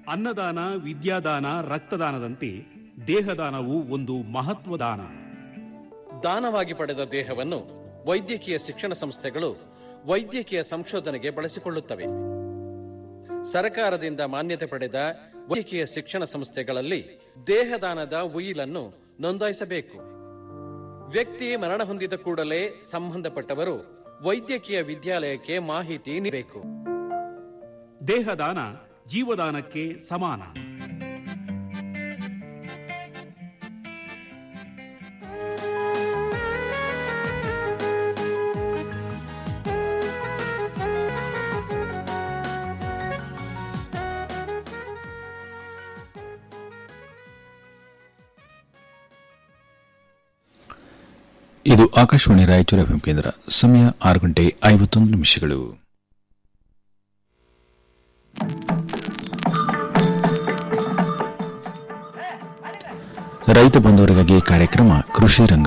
ಅನ್ನದಾನ ವಿದ್ಯಾದಾನ ರಕ್ತದಾನದಂತೆ ದೇಹದಾನವು ಒಂದು ಮಹತ್ವದಾನ ದಾನವಾಗಿ ಪಡೆದ ದೇಹವನ್ನು ವೈದ್ಯಕೀಯ ಶಿಕ್ಷಣ ಸಂಸ್ಥೆಗಳು ವೈದ್ಯಕೀಯ ಸಂಶೋಧನೆಗೆ ಬಳಸಿಕೊಳ್ಳುತ್ತವೆ ಸರ್ಕಾರದಿಂದ ಮಾನ್ಯತೆ ಪಡೆದ ವೈದ್ಯಕೀಯ ಶಿಕ್ಷಣ ಸಂಸ್ಥೆಗಳಲ್ಲಿ ದೇಹದಾನದ ಉಯಿಲನ್ನು ನೋಂದಾಯಿಸಬೇಕು ವ್ಯಕ್ತಿ ಮರಣ ಹೊಂದಿದ ಕೂಡಲೇ ಸಂಬಂಧಪಟ್ಟವರು ವೈದ್ಯಕೀಯ ವಿದ್ಯಾಲಯಕ್ಕೆ ಮಾಹಿತಿ ನೀಡಬೇಕು ದೇಹದಾನ ಜೀವದಾನಕ್ಕೆ ಸಮಾನ ಇದು ಆಕಾಶವಾಣಿ ರಾಯಚೂರು ಎಫ್ಎಂ ಕೇಂದ್ರ ಸಮಯ ಆರು ಗಂಟೆ ಐವತ್ತೊಂದು ನಿಮಿಷಗಳು ರೈತ ಬಂಧುವರಿಗಾಗಿ ಕಾರ್ಯಕ್ರಮ ಕೃಷಿ ರಂಗ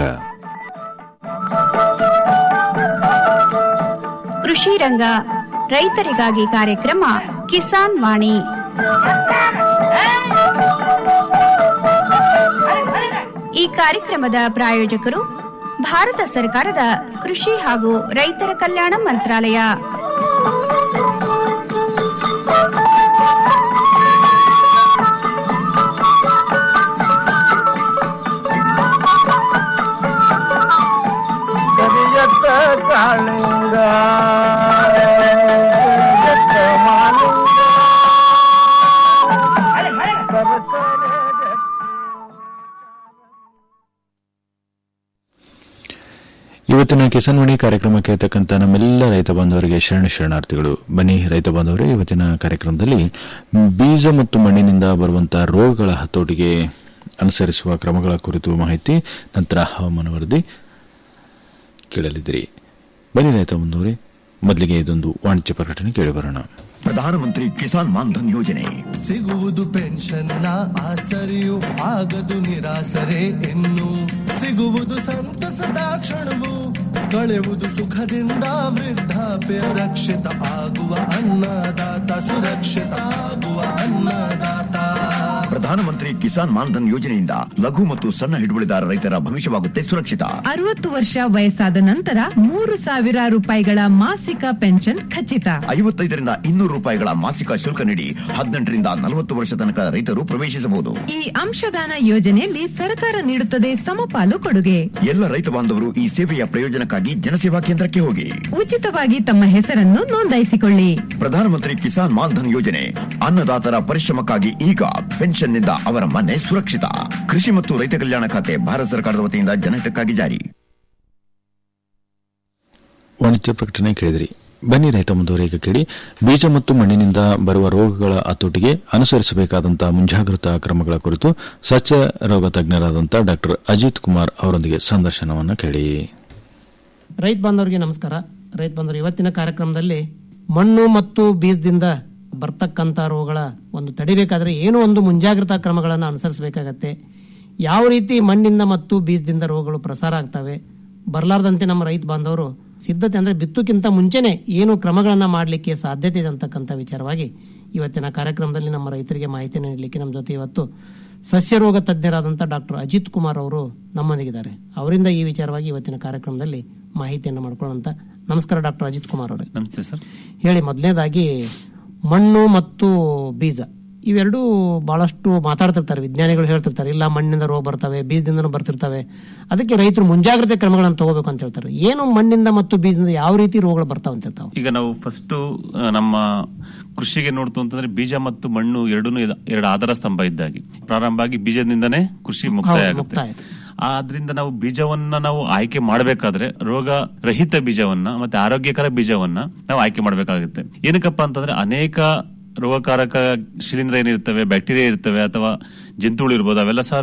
ಕೃಷಿ ರಂಗ ರೈತರಿಗಾಗಿ ಕಾರ್ಯಕ್ರಮ ಕಿಸಾನ್ ವಾಣಿ ಈ ಕಾರ್ಯಕ್ರಮದ ಪ್ರಾಯೋಜಕರು ಭಾರತ ಸರ್ಕಾರದ ಕೃಷಿ ಹಾಗೂ ರೈತರ ಕಲ್ಯಾಣ ಮಂತ್ರಾಲಯ ಕರಿಯತ್ತ ಕಾಳಿಂಗ ಕರಿಯತ್ತ ಮಾಲಿಂಗ ಇವತ್ತಿನ ಕಿಸಾನ್ವಾಣಿ ಕಾರ್ಯಕ್ರಮ ಕೇಳ್ತಕ್ಕಂಥ ನಮ್ಮೆಲ್ಲ ರೈತ ಬಾಂಧವರಿಗೆ ಶರಣ ಶರಣಾರ್ಥಿಗಳು ಬನ್ನಿ ರೈತ ಬಾಂಧವರೇ ಇವತ್ತಿನ ಕಾರ್ಯಕ್ರಮದಲ್ಲಿ ಬೀಜ ಮತ್ತು ಮಣ್ಣಿನಿಂದ ಬರುವಂತಹ ರೋಗಗಳ ಹತೋಟಿಗೆ ಅನುಸರಿಸುವ ಕ್ರಮಗಳ ಕುರಿತು ಮಾಹಿತಿ ನಂತರ ಹವಾಮಾನ ವರದಿ ಕೇಳಲಿದ್ದೀರಿ ಬನ್ನಿ ರೈತ ಬಾಂಧವರೇ ಮೊದಲಿಗೆ ಇದೊಂದು ವಾಣಿಜ್ಯ ಪ್ರಕಟಣೆ ಕೇಳಿಬರೋಣ ಪ್ರಧಾನಮಂತ್ರಿ ಕಿಸಾನ್ ಮಾನ್ಧನ್ ಯೋಜನೆ ಸಿಗುವುದು ಪೆನ್ಷನ್ನ ಆಸರೆಯು ಆಗದು ನಿರಾಸರೆ ಇನ್ನು ಸಿಗುವುದು ಸಂತಸದ ಕ್ಷಣವು ಕಳೆಯುವುದು ಸುಖದಿಂದ ವೃದ್ಧಾಪ್ಯ ರಕ್ಷಿತ ಆಗುವ ಅನ್ನದಾತ ಸುರಕ್ಷಿತ ಆಗುವ ಅನ್ನದಾತ ಪ್ರಧಾನಮಂತ್ರಿ ಕಿಸಾನ್ ಮಾನ್ಧನ್ ಯೋಜನೆಯಿಂದ ಲಘು ಮತ್ತು ಸಣ್ಣ ಹಿಡುವಳಿದಾರ ರೈತರ ಭವಿಷ್ಯವಾಗುತ್ತೆ ಸುರಕ್ಷಿತ ಅರವತ್ತು ವರ್ಷ ವಯಸ್ಸಾದ ನಂತರ ಮೂರು ಸಾವಿರ ರೂಪಾಯಿಗಳ ಮಾಸಿಕ ಪೆನ್ಷನ್ ಖಚಿತ ಐವತ್ತೈದರಿಂದ ಇನ್ನೂರು ರೂಪಾಯಿಗಳ ಮಾಸಿಕ ಶುಲ್ಕ ನೀಡಿ ಹದಿನೆಂಟರಿಂದ ನಲವತ್ತು ವರ್ಷ ತನಕ ರೈತರು ಪ್ರವೇಶಿಸಬಹುದು ಈ ಅಂಶದಾನ ಯೋಜನೆಯಲ್ಲಿ ಸರ್ಕಾರ ನೀಡುತ್ತದೆ ಸಮಪಾಲು ಕೊಡುಗೆ ಎಲ್ಲ ರೈತ ಬಾಂಧವರು ಈ ಸೇವೆಯ ಪ್ರಯೋಜನಕ್ಕಾಗಿ ಜನಸೇವಾ ಕೇಂದ್ರಕ್ಕೆ ಹೋಗಿ ಉಚಿತವಾಗಿ ತಮ್ಮ ಹೆಸರನ್ನು ನೋಂದಾಯಿಸಿಕೊಳ್ಳಿ ಪ್ರಧಾನಮಂತ್ರಿ ಕಿಸಾನ್ ಮಾನ್ಧನ್ ಯೋಜನೆ ಅನ್ನದಾತರ ಪರಿಶ್ರಮಕ್ಕಾಗಿ ಈಗ ಪೆನ್ಷನ್ನಿಂದ ಅವರ ಮನೆ ಸುರಕ್ಷಿತ ಕೃಷಿ ಮತ್ತು ರೈತ ಕಲ್ಯಾಣ ಖಾತೆ ಭಾರತ ಸರ್ಕಾರದ ವತಿಯಿಂದ ಜನಹಿತಕ್ಕಾಗಿ ಜಾರಿ ವಾಣಿಜ್ಯ ಪ್ರಕಟಣೆ ಕೇಳಿದಿರಿ ಬನ್ನಿ ರೈತ ಮುಂದುವರೆ ಈಗ ಕೇಳಿ ಬೀಜ ಮತ್ತು ಮಣ್ಣಿನಿಂದ ಬರುವ ರೋಗಗಳ ಹತೋಟಿಗೆ ಅನುಸರಿಸಬೇಕಾದಂತಹ ಮುಂಜಾಗ್ರತಾ ಕ್ರಮಗಳ ಕುರಿತು ಸಸ್ಯ ರೋಗ ತಜ್ಞರಾದಂತಹ ಡಾಕ್ಟರ್ ಅಜಿತ್ ಕುಮಾರ್ ಅವರೊಂದಿಗೆ ಸಂದರ್ಶನವನ್ನು ಕೇಳಿ ರೈತ ಬಾಂಧವರಿಗೆ ನಮಸ್ಕಾರ ರೈತ ಬಾಂಧವರು ಇವತ್ತಿನ ಕಾರ್ಯಕ್ರಮದಲ್ಲಿ ಮಣ್ಣು ಮತ್ತು ಬೀಜದಿಂದ ಬರ್ತಕ್ಕಂಥ ರೋಗಗಳ ಒಂದು ತಡಿಬೇಕಾದ್ರೆ ಏನು ಒಂದು ಮುಂಜಾಗ್ರತಾ ಕ್ರಮಗಳನ್ನು ಅನುಸರಿಸಬೇಕಾಗತ್ತೆ ಯಾವ ರೀತಿ ಮಣ್ಣಿಂದ ಮತ್ತು ಬೀಜದಿಂದ ರೋಗಗಳು ಪ್ರಸಾರ ಆಗ್ತವೆ ಬರಲಾರ್ದಂತೆ ನಮ್ಮ ರೈತ ಬಾಂಧವರು ಸಿದ್ಧತೆ ಅಂದ್ರೆ ಬಿತ್ತುಕ್ಕಿಂತ ಮುಂಚೆನೆ ಏನು ಕ್ರಮಗಳನ್ನ ಮಾಡಲಿಕ್ಕೆ ಸಾಧ್ಯತೆ ಇದೆ ಅಂತಕ್ಕಂಥ ವಿಚಾರವಾಗಿ ಇವತ್ತಿನ ಕಾರ್ಯಕ್ರಮದಲ್ಲಿ ನಮ್ಮ ರೈತರಿಗೆ ಮಾಹಿತಿಯನ್ನು ನೀಡಲಿಕ್ಕೆ ನಮ್ಮ ಜೊತೆ ಇವತ್ತು ಸಸ್ಯ ರೋಗ ತಜ್ಞರಾದಂಥ ಡಾಕ್ಟರ್ ಅಜಿತ್ ಕುಮಾರ್ ಅವರು ನಮ್ಮೊಂದಿಗಿದ್ದಾರೆ ಅವರಿಂದ ಈ ವಿಚಾರವಾಗಿ ಇವತ್ತಿನ ಕಾರ್ಯಕ್ರಮದಲ್ಲಿ ಮಾಹಿತಿಯನ್ನು ಮಾಡ್ಕೊಳ್ಳೋಂತ ನಮಸ್ಕಾರ ಡಾಕ್ಟರ್ ಅಜಿತ್ ಕುಮಾರ್ ಅವರೇ ನಮಸ್ತೆ ಸರ್ ಹೇಳಿ ಮೊದಲನೇದಾಗಿ ಮಣ್ಣು ಮತ್ತು ಬೀಜ ಇವೆರಡೂ ಬಹಳಷ್ಟು ಮಾತಾಡ್ತಿರ್ತಾರೆ ವಿಜ್ಞಾನಿಗಳು ಹೇಳ್ತಿರ್ತಾರೆ ಇಲ್ಲ ಮಣ್ಣಿಂದ ರೋಗ ಬರ್ತವೆ ಬೀಜದಿಂದನೂ ಬರ್ತಿರ್ತವೆ ಅದಕ್ಕೆ ರೈತರು ಮುಂಜಾಗ್ರತೆ ಕ್ರಮಗಳನ್ನು ತಗೋಬೇಕು ಅಂತ ಹೇಳ್ತಾರೆ ಏನು ಮಣ್ಣಿಂದ ಮತ್ತು ಬೀಜದಿಂದ ಯಾವ ರೀತಿ ರೋಗಗಳು ಬರ್ತಾವ ಅಂತ ಹೇಳ್ತಾವೆ ಈಗ ನಾವು ಫಸ್ಟ್ ನಮ್ಮ ಕೃಷಿಗೆ ನೋಡ್ತು ಅಂತಂದ್ರೆ ಬೀಜ ಮತ್ತು ಮಣ್ಣು ಎರಡೂ ಎರಡು ಆಧಾರ ಸ್ತಂಭ ಇದ್ದಾಗಿ ಪ್ರಾರಂಭ ಆಗಿ ಬೀಜದಿಂದನೇ ಕೃಷಿ ಮುಕ್ತಾಯ ಹೌದು, ಆಗುತ್ತೆ ಮುಕ್ತಾಯ. ಆದ್ರಿಂದ ನಾವು ಬೀಜವನ್ನ ನಾವು ಆಯ್ಕೆ ಮಾಡಬೇಕಾದ್ರೆ ರೋಗ ರಹಿತ ಬೀಜವನ್ನ ಮತ್ತೆ ಆರೋಗ್ಯಕರ ಬೀಜವನ್ನ ನಾವು ಆಯ್ಕೆ ಮಾಡಬೇಕಾಗುತ್ತೆ ಏನಕ್ಕಪ್ಪ ಅಂತಂದ್ರೆ ಅನೇಕ ರೋಗಕಾರಕ ಶಿಲೀಂಧ್ರ ಏನಿರ್ತವೆ ಬ್ಯಾಕ್ಟೀರಿಯಾ ಇರ್ತವೆ ಅಥವಾ ಜಂತುಗಳು ಇರ್ಬೋದು ಅವೆಲ್ಲ ಸಹ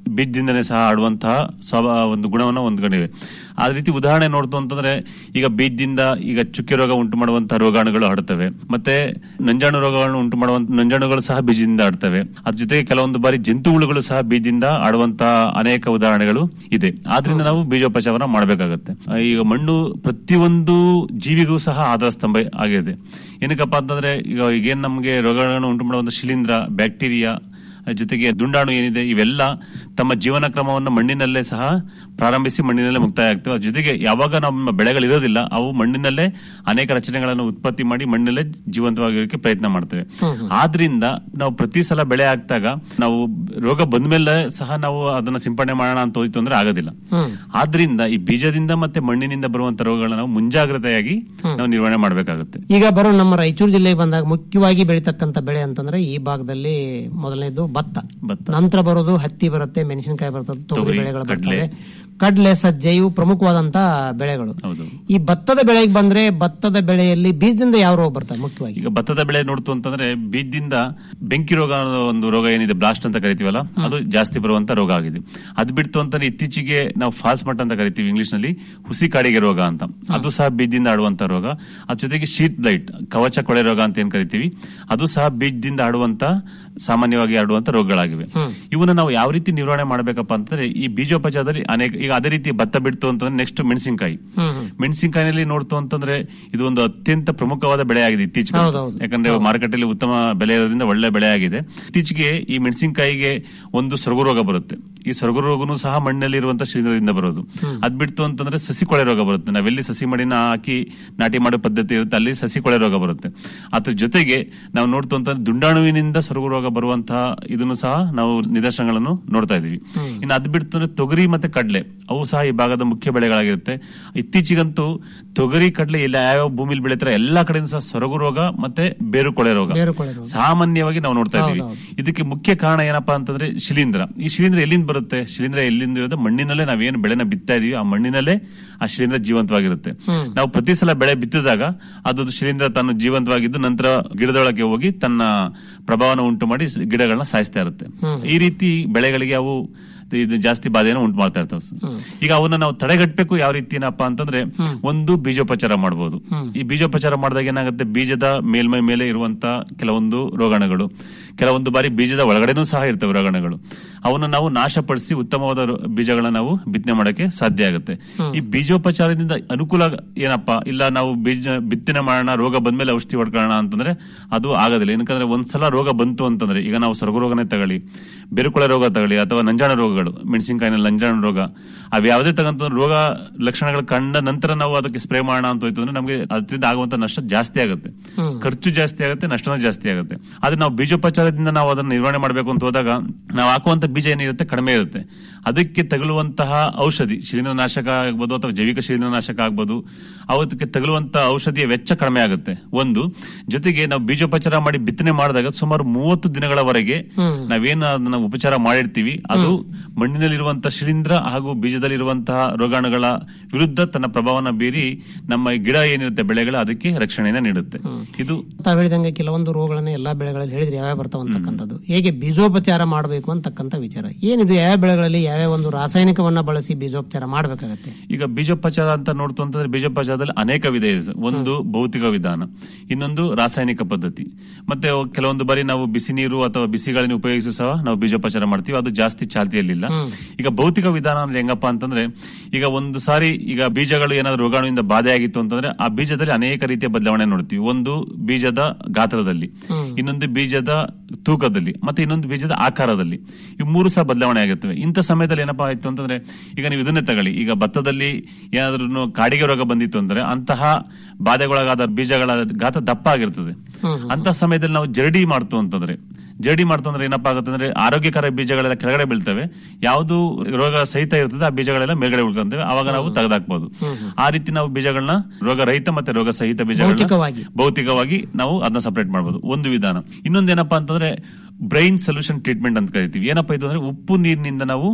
ಬೀಜದಿಂದನೇ ಸಹ ಆಡುವಂತಹ ಸ್ವಭಾವ ಒಂದು ಗುಣವನ್ನು ಹೊಂದ್ಕೊಂಡಿವೆ ಆ ರೀತಿ ಉದಾಹರಣೆ ನೋಡ್ತು ಅಂತಂದ್ರೆ ಈಗ ಬೀಜದಿಂದ ಈಗ ಚುಕ್ಕೆ ರೋಗ ಉಂಟು ಮಾಡುವಂತಹ ರೋಗಾಣುಗಳು ಹರಡ್ತವೆ ಮತ್ತೆ ನಂಜಾಣು ರೋಗಗಳನ್ನು ಉಂಟು ಮಾಡುವಂತ ನಂಜಾಣುಗಳು ಸಹ ಬೀಜದಿಂದ ಆಡ್ತವೆ ಅದ್ರ ಜೊತೆಗೆ ಕೆಲವೊಂದು ಬಾರಿ ಜಂತುಹುಳುಗಳು ಸಹ ಬೀಜದಿಂದ ಆಡುವಂತಹ ಅನೇಕ ಉದಾಹರಣೆಗಳು ಇದೆ ಆದ್ರಿಂದ ನಾವು ಬೀಜೋಪಚಾರ ಮಾಡಬೇಕಾಗತ್ತೆ ಆ, ಈಗ ಮಣ್ಣು ಪ್ರತಿಯೊಂದು ಜೀವಿಗೂ ಸಹ ಆಧಾರ ಸ್ತಂಭ ಆಗಿದೆ ಏನಕ್ಕಪ್ಪ ಅಂತಂದ್ರೆ ಈಗ ಈಗೇನ್ ನಮಗೆ ರೋಗಗಳನ್ನು ಉಂಟು ಮಾಡುವಂತ ಶಿಲೀಂಧ್ರ ಬ್ಯಾಕ್ಟೀರಿಯಾ ಜೊತೆಗೆ ದುಂಡಾಣು ಏನಿದೆ ಇವೆಲ್ಲ ತಮ್ಮ ಜೀವನ ಕ್ರಮವನ್ನು ಮಣ್ಣಿನಲ್ಲೇ ಸಹ ಪ್ರಾರಂಭಿಸಿ ಮಣ್ಣಿನಲ್ಲೇ ಮುಕ್ತಾಯ ಆಗ್ತವೆ ಅದ್ರ ಜೊತೆಗೆ ಯಾವಾಗ ನಮ್ಮ ಬೆಳೆಗಳು ಇರೋದಿಲ್ಲ ಅವು ಮಣ್ಣಿನಲ್ಲೇ ಅನೇಕ ರಚನೆಗಳನ್ನು ಉತ್ಪತ್ತಿ ಮಾಡಿ ಮಣ್ಣಲ್ಲೇ ಜೀವಂತವಾಗಿರೋಕೆ ಪ್ರಯತ್ನ ಮಾಡ್ತೇವೆ ಆದ್ರಿಂದ ನಾವು ಪ್ರತಿ ಸಲ ಬೆಳೆ ಹಾಕ್ದಾಗ ನಾವು ರೋಗ ಬಂದ್ಮೇಲೆ ಸಹ ನಾವು ಅದನ್ನ ಸಿಂಪಡಣೆ ಮಾಡೋಣ ಅಂತ ಹೋಯ್ತು ಅಂದ್ರೆ ಆಗೋದಿಲ್ಲ ಆದ್ರಿಂದ ಈ ಬೀಜದಿಂದ ಮತ್ತೆ ಮಣ್ಣಿನಿಂದ ಬರುವಂತ ರೋಗಗಳನ್ನ ನಾವು ಮುಂಜಾಗ್ರತೆಯಾಗಿ ನಾವು ನಿರ್ವಹಣೆ ಮಾಡಬೇಕಾಗುತ್ತೆ ಈಗ ಬರೋ ನಮ್ಮ ರಾಯಚೂರು ಜಿಲ್ಲೆಗೆ ಬಂದಾಗ ಮುಖ್ಯವಾಗಿ ಬೆಳೀತಕ್ಕಂತ ಬೆಳೆ ಅಂತಂದ್ರೆ ಈ ಭಾಗದಲ್ಲಿ ಮೊದಲನೇದು ಭತ್ತ ನಂತರ ಬರೋದು ಹತ್ತಿ ಬರುತ್ತೆ ಮೆಣಸಿನಕಾಯಿ ಬರ್ತದೆ ತೊಗರಿ ತೊಗರಿ, ಬೆಳೆಗಳು ಕಡ್ಲೆ. ಬರ್ತವೆ ಕಡ್ಲೆ ಸಜ್ಜೆ ಇವು ಪ್ರಮುಖವಾದಂತ ಬೆಳೆಗಳು ಹೌದು ಈ ಭತ್ತದ ಬೆಳೆಗೆ ಬಂದ್ರೆ ಭತ್ತದ ಬೆಳೆಯಲ್ಲಿ ಬೀಜದಿಂದ ಯಾವ ರೋಗ ಬರ್ತವೆ ಮುಖ್ಯವಾಗಿ ಈಗ ಭತ್ತದ ಬೆಳೆ ನೋಡ್ತು ಅಂತಂದ್ರೆ ಬೀಜದಿಂದ ಬೆಂಕಿ ರೋಗ ಅನ್ನೋ ಒಂದು ರೋಗ ಏನಿದೆ ಬ್ಲಾಸ್ಟ್ ಅಂತ ಕರಿತೀವಲ್ಲ ಅದು ಜಾಸ್ತಿ ಬರುವಂತ ರೋಗ ಆಗಿದೆ ಅದು ಬಿಡ್ತು ಅಂತಂದ್ರೆ ಇತ್ತೀಚೆಗೆ ನಾವು ಫಾಲ್ಸ್ ಮಟ್ ಅಂತ ಕರಿತೀವಿ ಇಂಗ್ಲಿಷ್ ನಲ್ಲಿ ಹುಸಿ ಕಾಡಿಗೆ ರೋಗ ಅಂತ ಅದು ಸಹ ಬೀಜದಿಂದ ಆಡುವಂತ ರೋಗ ಅದ್ರ ಜೊತೆಗೆ ಶೀತ್ ಲೈಟ್ ಕವಚ ಕೊಳೆ ರೋಗ ಅಂತ ಏನ್ ಕರಿತೀವಿ ಅದು ಸಹ ಬೀಜದಿಂದ ಆಡುವಂತ ಸಾಮಾನ್ಯವಾಗಿ ಆಡುವಂತ ರೋಗಗಳಾಗಿವೆ ಇವನ್ನ ನಾವು ಯಾವ ರೀತಿ ನಿರ್ವಹಣೆ ಮಾಡಬೇಕಪ್ಪ ಅಂತಂದ್ರೆ ಈ ಬೀಜೋಪಚಾರದಲ್ಲಿ ಅನೇಕ ಈಗ ಅದೇ ರೀತಿ ಭತ್ತ ಬಿಡ್ತು ಅಂತಂದ್ರೆ ನೆಕ್ಸ್ಟ್ ಮೆಣಸಿನಕಾಯಿ ಮೆಣಸಿನಕಾಯಿನಲ್ಲಿ ನೋಡ್ತು ಅಂತಂದ್ರೆ ಇದು ಒಂದು ಅತ್ಯಂತ ಪ್ರಮುಖವಾದ ಬೆಳೆ ಆಗಿದೆ ಇತ್ತೀಚೆಗೆ ಹೌದೌದು. ಯಾಕಂದ್ರೆ ಮಾರುಕಟ್ಟೆಯಲ್ಲಿ ಉತ್ತಮ ಬೆಲೆ ಇರೋದ್ರಿಂದ ಒಳ್ಳೆ ಬೆಳೆ ಆಗಿದೆ ಇತ್ತೀಚೆಗೆ ಈ ಮೆಣಸಿನಕಾಯಿಗೆ ಒಂದು ಸೊರಗು ರೋಗ ಬರುತ್ತೆ ಈ ಸೊರಗು ರೋಗನು ಸಹ ಮಣ್ಣಲ್ಲಿ ಇರುವಂತಹ ಶಿಲೀಂಧ್ರದಿಂದ ಬರೋದು ಅದ್ ಬಿಡ್ತು ಅಂತಂದ್ರೆ ಸಸಿ ಕೊಳೆ ರೋಗ ಬರುತ್ತೆ ನಾವೆಲ್ಲಿ ಸಸಿ ಮಡಿನ ಹಾಕಿ ನಾಟಿ ಮಾಡೋ ಪದ್ಧತಿ ಇರುತ್ತೆ ಅಲ್ಲಿ ಸಸಿ ಕೊಳೆ ರೋಗ ಬರುತ್ತೆ ಅದ್ರ ಜೊತೆಗೆ ನಾವು ನೋಡ್ತು ಅಂತಂದ್ರೆ ದುಂಡಾಣುವಿನಿಂದ ಸೊರಗು ರೋಗ ಬರುವಂತಹ ಇದನ್ನು ಸಹ ನಾವು ನಿದರ್ಶನಗಳನ್ನು ನೋಡ್ತಾ ಇದೀವಿ ಇನ್ನು ಅದ್ ಬಿಡ್ತು ಅಂದ್ರೆ ತೊಗರಿ ಮತ್ತೆ ಕಡ್ಲೆ ಅವು ಸಹ ಈ ಭಾಗದ ಮುಖ್ಯ ಬೆಳೆಗಳಾಗಿರುತ್ತೆ ಇತ್ತೀಚೆಗಂತೂ ತೊಗರಿ ಕಡ್ಲೆ ಎಲ್ಲ ಯಾವ ಭೂಮಿಲಿ ಬೆಳೀತಾರೆ ಎಲ್ಲಾ ಕಡೆಯಿಂದ ಸಹ ಸೊರಗು ರೋಗ ಮತ್ತೆ ಬೇರು ಕೊಳೆ ರೋಗ ಬೇರು ಕೊಳೆ ರೋಗ. ಸಾಮಾನ್ಯವಾಗಿ ನಾವು ನೋಡ್ತಾ ಇದೀವಿ ಇದಕ್ಕೆ ಮುಖ್ಯ ಕಾರಣ ಏನಪ್ಪಾ ಅಂತಂದ್ರೆ ಶಿಲೀಂಧ್ರ ಈ ಶಿಲೀಂಧ್ರ ಎಲ್ಲಿಂದ ಬರುತ್ತೆ ಶಿಲೀಂಧ್ರ ಎಲ್ಲಿಂದ ಇರುತ್ತೆ ಮಣ್ಣಿನಲ್ಲೇ ನಾವೇನು ಬೆಳೆನ ಬಿತ್ತಾ ಇದೀವಿ ಆ ಮಣ್ಣಿನಲ್ಲೇ ಆ ಶಿಲೀಂಧ್ರ ಜೀವಂತವಾಗಿರುತ್ತೆ ನಾವು ಪ್ರತಿ ಸಲ ಬೆಳೆ ಬಿತ್ತಿದಾಗ ಅದು ಶಿಲೀಂಧ್ರ ತಾನು ಜೀವಂತವಾಗಿದ್ದು ನಂತರ ಗಿಡದೊಳಗೆ ಹೋಗಿ ತನ್ನ ಪ್ರಭಾವನ ಉಂಟು ಮಾಡಿ ಸ್- ಗಿಡಗಳನ್ನ ಸಾಯಿಸ್ತಾ ಇರುತ್ತೆ ಈ ರೀತಿ ಬೆಳೆಗಳಿಗೆ ಅವು ಇದು ಜಾಸ್ತಿ ಬಾಧೆಯನ್ನು ಉಂಟು ಮಾಡ್ತಾ ಇರ್ತವೆ ಸರ್. ಈಗ ಅವನ್ನ ನಾವು ತಡೆಗಟ್ಟಬೇಕು ಯಾವ ರೀತಿ ಏನಪ್ಪಾ ಅಂತಂದ್ರೆ ಒಂದು ಬೀಜೋಪಚಾರ ಮಾಡಬಹುದು ಈ ಬೀಜೋಪಚಾರ ಮಾಡಿದಾಗ ಏನಾಗುತ್ತೆ ಬೀಜದ ಮೇಲ್ಮೈ ಮೇಲೆ ಇರುವಂತ ಕೆಲವೊಂದು ರೋಗಾಣುಗಳು ಕೆಲವೊಂದು ಬಾರಿ ಬೀಜದ ಒಳಗಡೆನೂ ಸಹ ಇರ್ತವೆ ರೋಗಾಣುಗಳು ಅವನ್ನ ನಾವು ನಾಶಪಡಿಸಿ ಉತ್ತಮವಾದ ರೋ- ಬೀಜಗಳನ್ನ ನಾವು ಬಿತ್ತನೆ ಮಾಡಕ್ಕೆ ಸಾಧ್ಯ ಆಗುತ್ತೆ ಈ ಬೀಜೋಪಚಾರದಿಂದ ಅನುಕೂಲ ಏನಪ್ಪಾ ಇಲ್ಲ ನಾವು ಬೀಜ ಬಿತ್ತನೆ ಮಾಡೋಣ ರೋಗ ಬಂದ್ಮೇಲೆ ಔಷಧಿ ಹೊಡ್ಕೊಳ್ಳೋಣ ಅಂತಂದ್ರೆ ಅದು ಆಗೋದಿಲ್ಲ ಏನಕ್ಕಂದ್ರೆ ಒಂದ್ಸಲ ರೋಗ ಬಂತು ಅಂತಂದ್ರೆ ಈಗ ನಾವು ಸೊರಗು ರೋಗನೇ ತಗೊಳ್ಳಿ ಬೆರುಕೊಳೆ ರೋಗ ತಗೊಳ್ಳಿ ಅಥವಾ ನಂಜಾಣ ರೋಗಗಳು ಮೆಣಸಿನಕಾಯಿನಲ್ಲಿ ನಂಜಾಣ ರೋಗ ಅವು ಯಾವುದೇ ತಗಂತ ರೋಗ ಲಕ್ಷಣಗಳು ಕಂಡ ನಂತರ ನಾವು ಅದಕ್ಕೆ ಸ್ಪ್ರೇ ಮಾಡೋಣ ಅಂತ ಹೋಯ್ತು ಅಂದ್ರೆ ನಮಗೆ ಅದರಿಂದ ಆಗುವಂತ ನಷ್ಟ ಜಾಸ್ತಿ ಆಗುತ್ತೆ ಖರ್ಚು ಜಾಸ್ತಿ ಆಗುತ್ತೆ ನಷ್ಟನೂ ಜಾಸ್ತಿ ಆಗುತ್ತೆ ಆದ್ರೆ ನಾವು ಬೀಜೋಪಚಾರದಿಂದ ನಾವು ಅದನ್ನ ನಿರ್ವಹಣೆ ಮಾಡಬೇಕು ಅಂತ ಹೋದಾಗ ನಾವು ಹಾಕುವಂತ ಬೀಜ ಏನಿರುತ್ತೆ ಕಡಿಮೆ ಇರುತ್ತೆ ಅದಕ್ಕೆ ತಗುಲುವಂತಹ ಔಷಧಿ ಶಿಲೀಂಧ್ರನಾಶಕ ಆಗ್ಬೋದು ಅಥವಾ ಜೈವಿಕ ಶಿಲೀಂಧ್ರನಾಶಕ ಆಗ್ಬೋದು ಅವಕ್ಕೆ ತಗುಲುವಂತಹ ಔಷಧಿಯ ವೆಚ್ಚ ಕಡಿಮೆ ಆಗುತ್ತೆ ಒಂದು ಜೊತೆಗೆ ನಾವು ಬೀಜೋಪಚಾರ ಮಾಡಿ ಬಿತ್ತನೆ ಮಾಡಿದಾಗ ಸುಮಾರು ಮೂವತ್ತು ದಿನಗಳವರೆಗೆ ನಾವೇನು ಅದನ್ನ ಉಪಚಾರ ಮಾಡಿರ್ತೀವಿ ಅದು ಮಣ್ಣಿನಲ್ಲಿರುವಂತಹ ಶಿಲೀಂಧ್ರ ಹಾಗೂ ಬೀಜದಲ್ಲಿರುವಂತಹ ರೋಗಾಣುಗಳ ವಿರುದ್ಧ ತನ್ನ ಪ್ರಭಾವನ ಬೀರಿ ನಮ್ಮ ಈ ಗಿಡ ಏನಿರುತ್ತೆ ಬೆಳೆಗಳ ಅದಕ್ಕೆ ರಕ್ಷಣೆಯನ್ನ ನೀಡುತ್ತೆ ಇದು ತಾವ್ ಹೇಳಿದಂಗೆ ಕೆಲವೊಂದು ರೋಗಗಳನ್ನ ಎಲ್ಲಾ ಬೆಳೆಗಳಲ್ಲಿ ಹೇಳಿದ್ರೆ ಯಾವ್ಯಾವ ಬರ್ತಾವ ಅಂತಕ್ಕಂಥದ್ದು ಹೇಗೆ ಬೀಜೋಪಚಾರ ಮಾಡಬೇಕು ಅಂತಕ್ಕಂಥ ವಿಚಾರ ಏನಿದು ಯಾವ ಬೆಳೆಗಳಲ್ಲಿ ಯಾವ್ಯಾವ ಒಂದು ರಾಸಾಯನಿಕವನ್ನ ಬಳಸಿ ಬೀಜೋಪಚಾರ ಮಾಡಬೇಕಾಗತ್ತೆ ಈಗ ಬೀಜೋಪಚಾರ ಅಂತ ನೋಡ್ತು ಅಂತಂದ್ರೆ ಬೀಜೋಪಚಾರದಲ್ಲಿ ಅನೇಕ ವಿಧ ಇದೆ ಸರ್. ಒಂದು ಭೌತಿಕ ವಿಧಾನ ಇನ್ನೊಂದು ರಾಸಾಯನಿಕ ಪದ್ಧತಿ ಮತ್ತೆ ಕೆಲವೊಂದು ಬಾರಿ ನಾವು ಬಿಸಿ ನೀರು ಅಥವಾ ಬಿಸಿಗಳನ್ನು ಉಪಯೋಗಿಸಿ ಸಹ ನಾವು ಬೀಜೋಪಚಾರ ಮಾಡ್ತೀವಿ ಅದು ಜಾಸ್ತಿ ಚಾಲ್ತಿಯಲ್ಲಿಲ್ಲ ಈಗ ಭೌತಿಕ ವಿಧಾನ ಅಂದ್ರೆ ಹೆಂಗಪ್ಪ ಅಂತಂದ್ರೆ ಈಗ ಒಂದು ಸಾರಿ ಈಗ ಬೀಜಗಳು ಏನಾದ್ರು ರೋಗಾಣುವಿಂದ ಬಾಧೆ ಆಗಿತ್ತು ಅಂತಂದ್ರೆ ಆ ಬೀಜದಲ್ಲಿ ಅನೇಕ ರೀತಿಯ ಬದಲಾವಣೆ ನೋಡ್ತೀವಿ ಒಂದು ಬೀಜದ ಗಾತ್ರದಲ್ಲಿ ಇನ್ನೊಂದು ಬೀಜದ ತೂಕದಲ್ಲಿ ಮತ್ತೆ ಇನ್ನೊಂದು ಬೀಜದ ಆಕಾರದಲ್ಲಿ ಈ ಮೂರು ಸಹ ಬದಲಾವಣೆ ಆಗುತ್ತವೆ ಇಂಥ ಸಮಯದಲ್ಲಿ ಏನಪ್ಪಾ ಆಯ್ತು ಅಂತಂದ್ರೆ ಈಗ ನೀವು ಇದನ್ನೇ ತಗೊಳ್ಳಿ ಈಗ ಭತ್ತದಲ್ಲಿ ಏನಾದ್ರೂ ಕಾಡಿಗೆ ರೋಗ ಬಂದಿತ್ತು ಅಂದ್ರೆ ಅಂತಹ ಬಾಧೆಗೊಳಗಾದ ಬೀಜಗಳ ಗಾತ್ರ ದಪ್ಪ ಆಗಿರ್ತದೆ ಅಂತ ಸಮಯದಲ್ಲಿ ನಾವು ಜರಡಿ ಮಾಡ್ತು ಅಂತಂದ್ರೆ ಜರಡಿ ಮಾಡ್ತು ಅಂದ್ರೆ ಏನಪ್ಪಾ ಆಗುತ್ತೆ ಅಂದ್ರೆ ಆರೋಗ್ಯಕರ ಬೀಜಗಳೆಲ್ಲ ಕೆಳಗಡೆ ಬೀಳ್ತವೆ ಯಾವುದು ರೋಗ ಸಹಿತ ಇರ್ತದೆ ಆ ಬೀಜಗಳೆಲ್ಲ ಮೇಲ್ಗಡೆ ಉಳ್ಕೊಂತವೆ ಅವಾಗ ನಾವು ತೆಗೆದಾಕ್ಬಹುದು ಆ ರೀತಿ ನಾವು ಬೀಜಗಳನ್ನ ರೋಗ ರಹಿತ ಮತ್ತೆ ರೋಗ ಸಹಿತ ಬೀಜಗಳನ್ನ ಭೌತಿಕವಾಗಿ. ಭೌತಿಕವಾಗಿ ನಾವು ಅದನ್ನ ಸಪರೇಟ್ ಮಾಡಬಹುದು ಒಂದು ವಿಧಾನ ಇನ್ನೊಂದೇನಪ್ಪಾ ಅಂತಂದ್ರೆ ಬ್ರೈನ್ ಸೊಲ್ಯೂಷನ್ ಟ್ರೀಟ್ಮೆಂಟ್ ಅಂತ ಕರಿತೀವಿ ಏನಪ್ಪಾ ಇದು ಅಂದ್ರೆ ಉಪ್ಪು ನೀರಿನಿಂದ ನಾವು